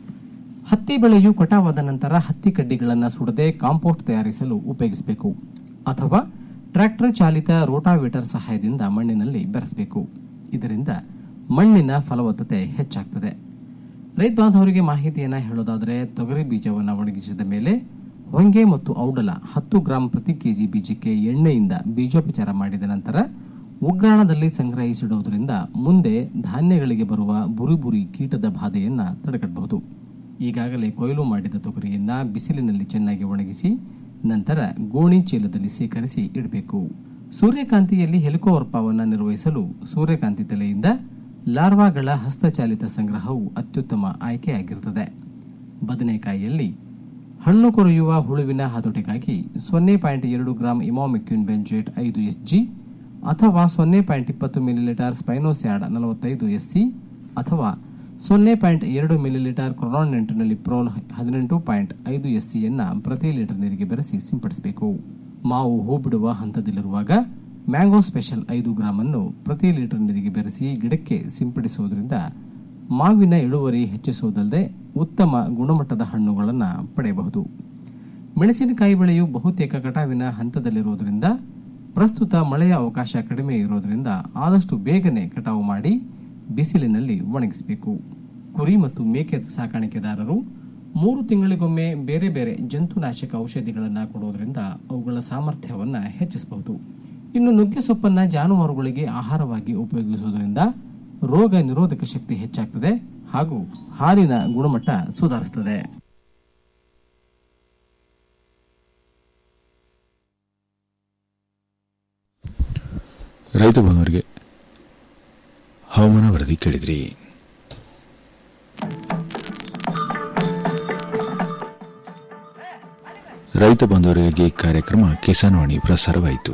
ಹತ್ತಿ ಬೆಳೆಯು ಕಟಾವಾದ ನಂತರ ಹತ್ತಿ ಕಡ್ಡಿಗಳನ್ನು ಸುಡದೆ ಕಾಂಪೋಸ್ಟ್ ತಯಾರಿಸಲು ಉಪಯೋಗಿಸಬೇಕು ಅಥವಾ ಟ್ರ್ಯಾಕ್ಟರ್ ಚಾಲಿತ ರೋಟಾವೇಟರ್ ಸಹಾಯದಿಂದ ಮಣ್ಣಿನಲ್ಲಿ ಬೆರೆಸಬೇಕು ಇದರಿಂದ ಮಣ್ಣಿನ ಫಲವತ್ತತೆ ಹೆಚ್ಚಾಗ್ತದೆ ರೈತ ಬಾಂಧವರಿಗೆ ಮಾಹಿತಿಯನ್ನ ಹೇಳೋದಾದರೆ ತೊಗರಿ ಬೀಜವನ್ನು ಒಣಗಿಸಿದ ಮೇಲೆ ಹೊಂಗೆ ಮತ್ತು ಔಡಲ ಹತ್ತು ಗ್ರಾಂ ಪ್ರತಿ ಕೆಜಿ ಬೀಜಕ್ಕೆ ಎಣ್ಣೆಯಿಂದ ಬೀಜೋಪಚಾರ ಮಾಡಿದ ನಂತರ ಉಗ್ರಾಣದಲ್ಲಿ ಸಂಗ್ರಹಿಸಿಡುವುದರಿಂದ ಮುಂದೆ ಧಾನ್ಯಗಳಿಗೆ ಬರುವ ಬುರಿ ಬುರಿ ಕೀಟದ ಬಾಧೆಯನ್ನ ತಡೆಗಟ್ಟಬಹುದು ಈಗಾಗಲೇ ಕೊಯ್ಲು ಮಾಡಿದ ತೊಗರಿಯನ್ನ ಬಿಸಿಲಿನಲ್ಲಿ ಚೆನ್ನಾಗಿ ಒಣಗಿಸಿ ನಂತರ ಗೋಣಿ ಚೀಲದಲ್ಲಿ ಸೇಕರಿಸಿ ಇಡಬೇಕು ಸೂರ್ಯಕಾಂತಿಯಲ್ಲಿ ಹೆಲಿಕೋವರ್ಪವನ್ನು ನಿರ್ವಹಿಸಲು ಸೂರ್ಯಕಾಂತಿ ತಲೆಯಿಂದ ಲಾರ್ವಾಗಳ ಹಸ್ತಚಾಲಿತ ಸಂಗ್ರಹವು ಅತ್ಯುತ್ತಮ ಆಯ್ಕೆಯಾಗಿರುತ್ತದೆ ಬದನೆಕಾಯಿಯಲ್ಲಿ ಹಣ್ಣು ಕೊರೆಯುವ ಹುಳುವಿನ ಹತೋಟಿಗಾಗಿ ಸೊನ್ನೆ ಪಾಯಿಂಟ್ ಎರಡು ಗ್ರಾಂ ಇಮಾಮಿಕ್ಯೂನ್ ಬೆಂಜೇಟ್ ಐದು ಎಸ್ಜಿ ಅಥವಾ ಸೊನ್ನೆ ಪಾಯಿಂಟ್ ಇಪ್ಪತ್ತು ಮಿಲಿಲೀಟರ್ ಸ್ಪೈನೋಸ್ಯಾಡ್ ನಲವತ್ತೈದು ಎಸ್ಸಿ ಅಥವಾ ಸೊನ್ನೆ ಪಾಯಿಂಟ್ ಎರಡು ಮಿಲಿಲೀಟರ್ ಕ್ರೊನಾನೆಂಟಿನಲ್ಲಿ ಪ್ರೋಲ್ ಹದಿನೆಂಟು ಪಾಯಿಂಟ್ ಐದು ಎಸ್ಸಿಯನ್ನ ಪ್ರತಿ ಲೀಟರ್ ನೀರಿಗೆ ಬೆರೆಸಿ ಸಿಂಪಡಿಸಬೇಕು ಮಾವು ಹೂ ಬಿಡುವ ಹಂತದಲ್ಲಿರುವಾಗ ಮ್ಯಾಂಗೋ ಸ್ಪೆಷಲ್ ಐದು ಗ್ರಾಂ ಅನ್ನು ಪ್ರತಿ ಲೀಟರ್ ನೀರಿಗೆ ಬೆರೆಸಿ ಗಿಡಕ್ಕೆ ಸಿಂಪಡಿಸುವುದರಿಂದ ಮಾವಿನ ಇಳುವರಿ ಹೆಚ್ಚಿಸುವುದಲ್ಲದೆ ಉತ್ತಮ ಗುಣಮಟ್ಟದ ಹಣ್ಣುಗಳನ್ನು ಪಡೆಯಬಹುದು ಮೆಣಸಿನಕಾಯಿ ಬೆಳೆಯು ಬಹುತೇಕ ಕಟಾವಿನ ಹಂತದಲ್ಲಿರುವುದರಿಂದ ಪ್ರಸ್ತುತ ಮಳೆಯ ಅವಕಾಶ ಕಡಿಮೆ ಇರೋದರಿಂದ ಆದಷ್ಟು ಬೇಗನೆ ಕಟಾವು ಮಾಡಿ ಬಿಸಿಲಿನಲ್ಲಿ ಒಣಗಿಸಬೇಕು ಕುರಿ ಮತ್ತು ಮೇಕೆ ಸಾಕಾಣಿಕೆದಾರರು ಮೂರು ತಿಂಗಳಿಗೊಮ್ಮೆ ಬೇರೆ ಬೇರೆ ಜಂತುನಾಶಕ ಔಷಧಿಗಳನ್ನು ಕೊಡುವುದರಿಂದ ಅವುಗಳ ಸಾಮರ್ಥ್ಯವನ್ನು ಹೆಚ್ಚಿಸಬಹುದು ಇನ್ನು ನುಗ್ಗೆ ಸೊಪ್ಪನ್ನ ಜಾನುವಾರುಗಳಿಗೆ ಆಹಾರವಾಗಿ ಉಪಯೋಗಿಸುವುದರಿಂದ ರೋಗ ನಿರೋಧಕ ಶಕ್ತಿ ಹೆಚ್ಚಾಗ್ತದೆ ಹಾಗೂ ಹಾಲಿನ ಗುಣಮಟ್ಟ ಸುಧಾರಿಸುತ್ತದೆ ರೈತ ಬಾಂಧವರಿಗೆ ಹವಾಮಾನ ವರದಿ ಕೇಳಿದ್ರಿ ರೈತ ಬಾಂಧವರಿಗೆ ಕಾರ್ಯಕ್ರಮ ಕಿಸಾನ್ ವಾಣಿ ಪ್ರಸಾರವಾಯಿತು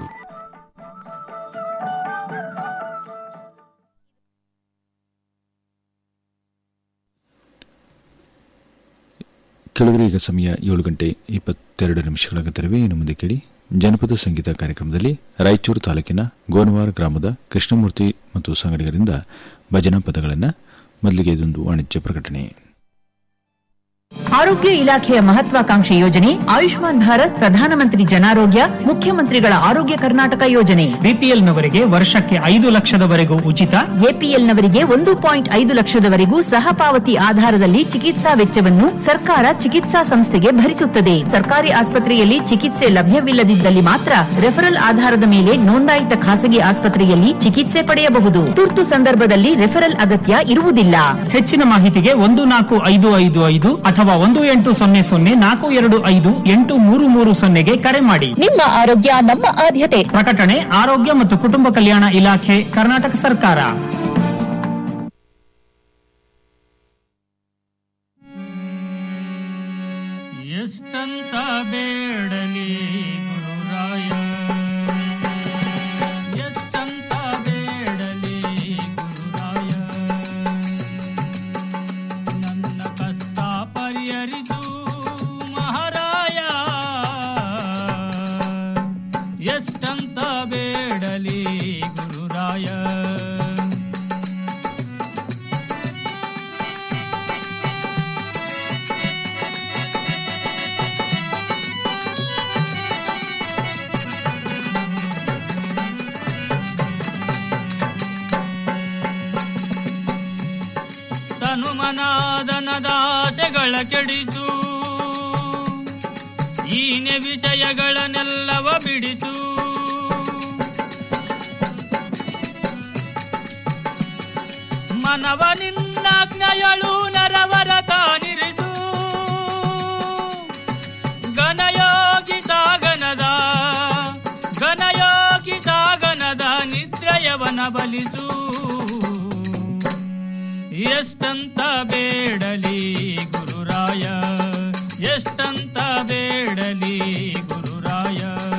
ಕೆಳಗರೆ ಈಗ ಸಮಯ ಏಳು ಗಂಟೆ ಇಪ್ಪತ್ತೆರಡು ನಿಮಿಷಗಳಾಗುತ್ತವೆ ಇನ್ನು ಮುಂದೆ ಕೇಳಿ ಜನಪದ ಸಂಗೀತ ಕಾರ್ಯಕ್ರಮದಲ್ಲಿ ರಾಯಚೂರು ತಾಲೂಕಿನ ಗೋನವಾರ ಗ್ರಾಮದ ಕೃಷ್ಣಮೂರ್ತಿ ಮತ್ತು ಸಂಗಡಿಗರಿಂದ ಭಜನಾ ಪದಗಳನ್ನು ಮೊದಲಿಗೆ ಇದೊಂದು ವಾಣಿಜ್ಯ ಪ್ರಕಟಣೆ ಆರೋಗ್ಯ ಇಲಾಖೆಯ ಮಹತ್ವಾಕಾಂಕ್ಷಿ ಯೋಜನೆ ಆಯುಷ್ಮಾನ್ ಭಾರತ್ ಪ್ರಧಾನಮಂತ್ರಿ ಜನಾರೋಗ್ಯ ಮುಖ್ಯಮಂತ್ರಿಗಳ ಆರೋಗ್ಯ ಕರ್ನಾಟಕ ಯೋಜನೆ ಬಿಪಿಎಲ್ನವರಿಗೆ ವರ್ಷಕ್ಕೆ ಐದು ಲಕ್ಷದವರೆಗೂ ಉಚಿತ ಎಪಿಎಲ್ನವರಿಗೆ ಒಂದು ಪಾಯಿಂಟ್ ಐದು ಲಕ್ಷದವರೆಗೂ ಸಹ ಪಾವತಿ ಆಧಾರದಲ್ಲಿ ಚಿಕಿತ್ಸಾ ವೆಚ್ಚವನ್ನು ಸರ್ಕಾರ ಚಿಕಿತ್ಸಾ ಸಂಸ್ಥೆಗೆ ಭರಿಸುತ್ತದೆ ಸರ್ಕಾರಿ ಆಸ್ಪತ್ರೆಯಲ್ಲಿ ಚಿಕಿತ್ಸೆ ಲಭ್ಯವಿಲ್ಲದಿದ್ದಲ್ಲಿ ಮಾತ್ರ ರೆಫರಲ್ ಆಧಾರದ ಮೇಲೆ ನೋಂದಾಯಿತ ಖಾಸಗಿ ಆಸ್ಪತ್ರೆಯಲ್ಲಿ ಚಿಕಿತ್ಸೆ ಪಡೆಯಬಹುದು ತುರ್ತು ಸಂದರ್ಭದಲ್ಲಿ ರೆಫರಲ್ ಅಗತ್ಯ ಇರುವುದಿಲ್ಲ ಹೆಚ್ಚಿನ ಮಾಹಿತಿಗೆ ಒಂದು ನಾಲ್ಕು ಐದು ಐದು ಐದು ಅಥವಾ ಒಂದು ಎಂಟು ಸೊನ್ನೆ ಸೊನ್ನೆ ನಾಲ್ಕು ಎರಡು ಐದು ಎಂಟು ಮೂರು ಮೂರು ಸೊನ್ನೆಗೆ ಕರೆ ಮಾಡಿ ನಿಮ್ಮ ಆರೋಗ್ಯ ನಮ್ಮ ಆದ್ಯತೆ ಪ್ರಕಟಣೆ ಆರೋಗ್ಯ ಮತ್ತು ಕುಟುಂಬ ಕಲ್ಯಾಣ ಇಲಾಖೆ ಕರ್ನಾಟಕ ಸರ್ಕಾರ ಎಷ್ಟಂತ ಬೇಡಲಿ ಗುರುರಾಯ ಎಷ್ಟಂತ ಬೇಡಲಿ ಗುರುರಾಯ ನನ್ನ ಕಷ್ಟ ಪರಿಹರಿಸು ಮಹಾರಾಯ ಎಷ್ಟಂತ ಬೇಡಲಿ ಗುರುರಾಯ ತನು ಮನಾದನದಾಸೆಗಳ ಕೆಡಿಸು ಈನೆ ವಿಷಯಗಳನ್ನೆಲ್ಲವ ಬಿಡಿಸು ಮನವ ನಿನ್ನಾಜ್ಞೆಯಳು ನರವರ ತಾನಿರಿಸು ಗಣಯೋಗಿ ಸಾಗರ ಬಲಿಸು ಎಷ್ಟಂತ ಬೇಡಲಿ ಗುರುರಾಯ ಎಷ್ಟಂತ ಬೇಡಲಿ ಗುರುರಾಯ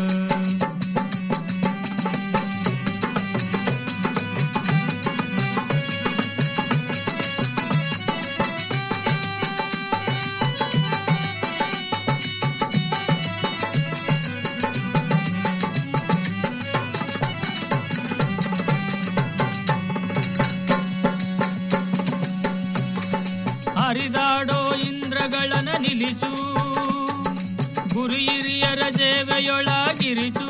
ಹರಿದಾಡೋ ಇಂದ್ರಗಳನ ನಿಲ್ಲಿಸು ಗುರು ಹಿರಿಯರ ಸೇವೆಯೊಳಗಿರಿಸು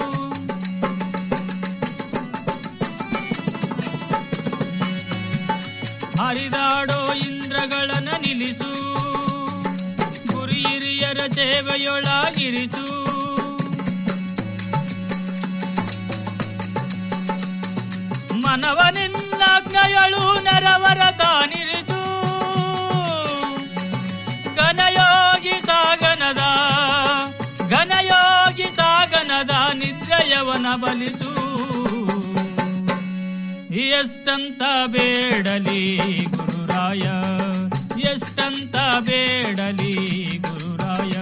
ಹರಿದಾಡೋ ಇಂದ್ರಗಳನ ನಿಲ್ಲಿಸು ಗುರು ಹಿರಿಯರ ಸೇವೆಯೊಳಗಿರಿಸು ಮನವನಿನ್ನಾಜ್ಞೆಯಳು ನೆರವರ ತಾನಿರಿಸು ಘನಯೋಗಿ ಸಾಗನದ ಘನಯೋಗಿ ಸಾಗನದ ನಿದ್ರಯವನ ಬಲಿಸು ಎಷ್ಟಂತ ಬೇಡಲಿ ಗುರುರಾಯ ಎಷ್ಟಂತ ಬೇಡಲಿ ಗುರುರಾಯ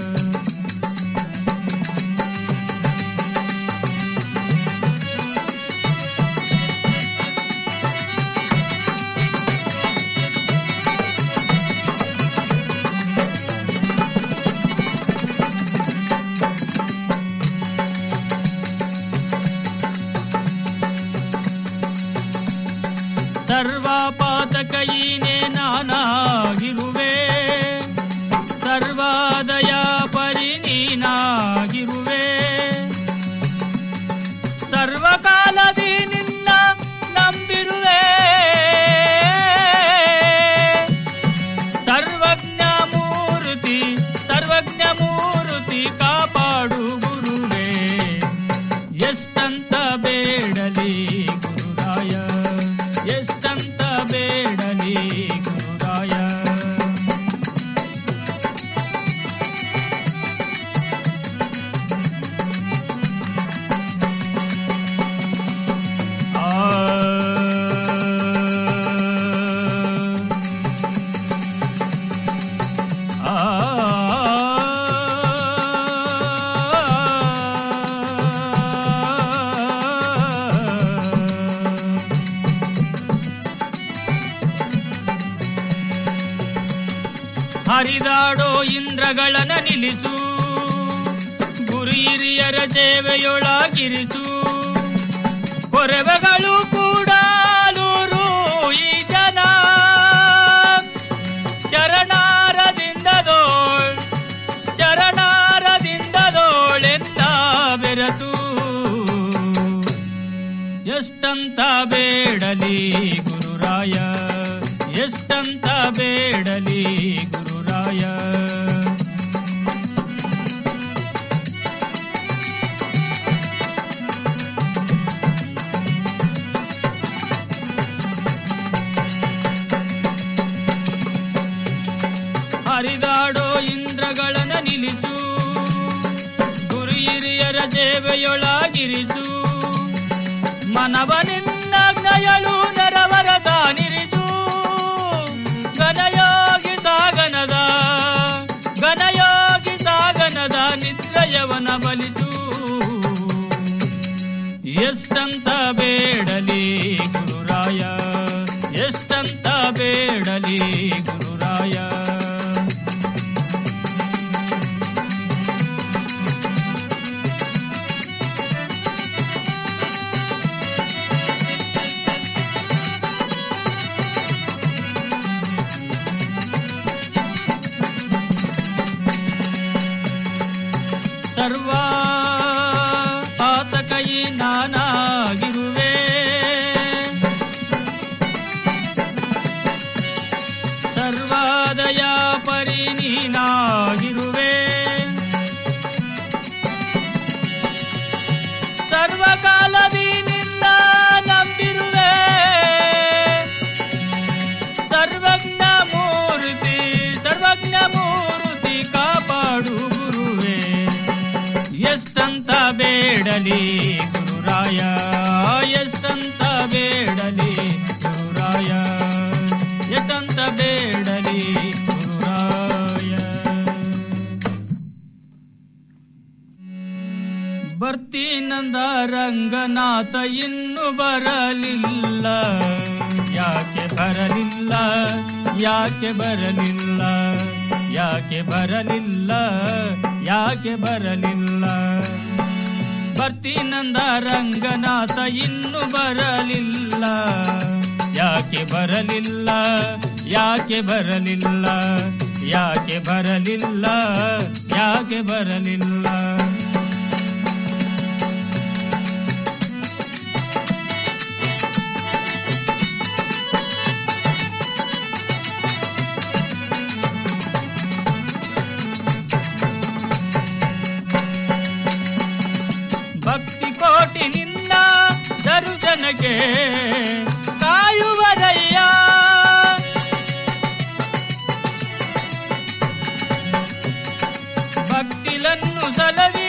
ಸರ್ವಾಪಾತಕೈನೇ ನಾನಾಗಿರುವೆ ಸರ್ವಾದಯ ಪರಿ ನೀನಾಗಿರುವೆ ಸರ್ವಕಾಲದಿ ನಿನ್ನ ನಂಬಿರುವೆ ಸರ್ವಜ್ಞ ಮೂರ್ತಿ ಸರ್ವಜ್ಞ ಮೂರ್ತಿ ಕಾಪಾಡು ಗುರುವೇ ಎಷ್ಟಂತ ಬೇಡಲಿ ಗುರುರಾಯ ಎಷ್ಟಂತ ಬೇಡಲಿ ಗುರುರಾಯ ಹರಿದಾಡೋ ಇಂದ್ರಗಳನ ನಿಲ್ಲಿಸು ಗುರು ಹಿರಿಯರ ಸೇವೆಯೊಳಗಿರಿಸು ಕೊರವೆಗಳು ಕೂಡಲೂರು ಈ ಜನ ಶರಣಾರದಿಂದದೋಳ್ ಶರಣಾರದಿಂದದೋಳೆಂದ ಬೆರತು ಎಷ್ಟಂತ ಬೇಡಲಿ ಗುರುರಾಯ ಎಷ್ಟಂತ ಬೇಡಲಿ ಗುರುರಾಯ ಹರಿದಾಡೋ ಇಂದ್ರಗಳನ ನಿಲ್ಲಿಸು ಗುರು ಹಿರಿಯರ ಸೇವೆಯೊಳಗಿರಿಸು ಮನವನಿನ್ನಾಜ್ಞೆಯಳು ನೆರವರ ತಾನಿರಿಸು ಘನಯೋಗಿ ಸಾಗನದ ಘನಯೋಗಿ ಸಾಗನದ ನಿದ್ರಯವನ ಬಲಿಸು ಎಷ್ಟಂತ ಬೇಡಲಿ ಗುರುರಾಯ ಎಷ್ಟಂತ ಬೇಡಲಿ ಗುರುರಾಯ ಸರ್ವ ಆತಕೈ ನಾನಾಗಿರುವೆ ಸರ್ವಾದಯ ಪರಿ ನೀನಾಗಿರುವೆ ಸರ್ವಕಾಲದಿ ನಿನ್ನ ನಂಬಿರುವೆ ಸರ್ವಜ್ಞ ಮೂರ್ತಿ ಸರ್ವಜ್ಞ ಮೂರ್ತಿ ಕಾಪಾಡು ಗುರುವೇ ಎಷ್ಟಂತ ಬೇಡಲಿ ಗುರುರಾಯ ಎಷ್ಟಂತ ಭಕ್ತಿನಂದ ರಂಗನಾಥ ಇನ್ನು ಬರಲಿಲ್ಲ ಯಾಕೆ ಬರಲಿಲ್ಲ ಯಾಕೆ ಬರಲಿಲ್ಲ ಯಾಕೆ ಬರಲಿಲ್ಲ ಯಾಕೆ ಬರಲಿಲ್ಲ ಬರ್ತೀನಂದ ರಂಗನಾಥ ಇನ್ನು ಬರಲಿಲ್ಲ ಯಾಕೆ ಬರಲಿಲ್ಲ ಯಾಕೆ ಬರಲಿಲ್ಲ ಯಾಕೆ ಬರಲಿಲ್ಲ ಯಾಕೆ ಬರಲಿಲ್ಲ ಭಕ್ತಿ ಕೋಟಿ ನಿನ್ನ ದರುಜನಗೆ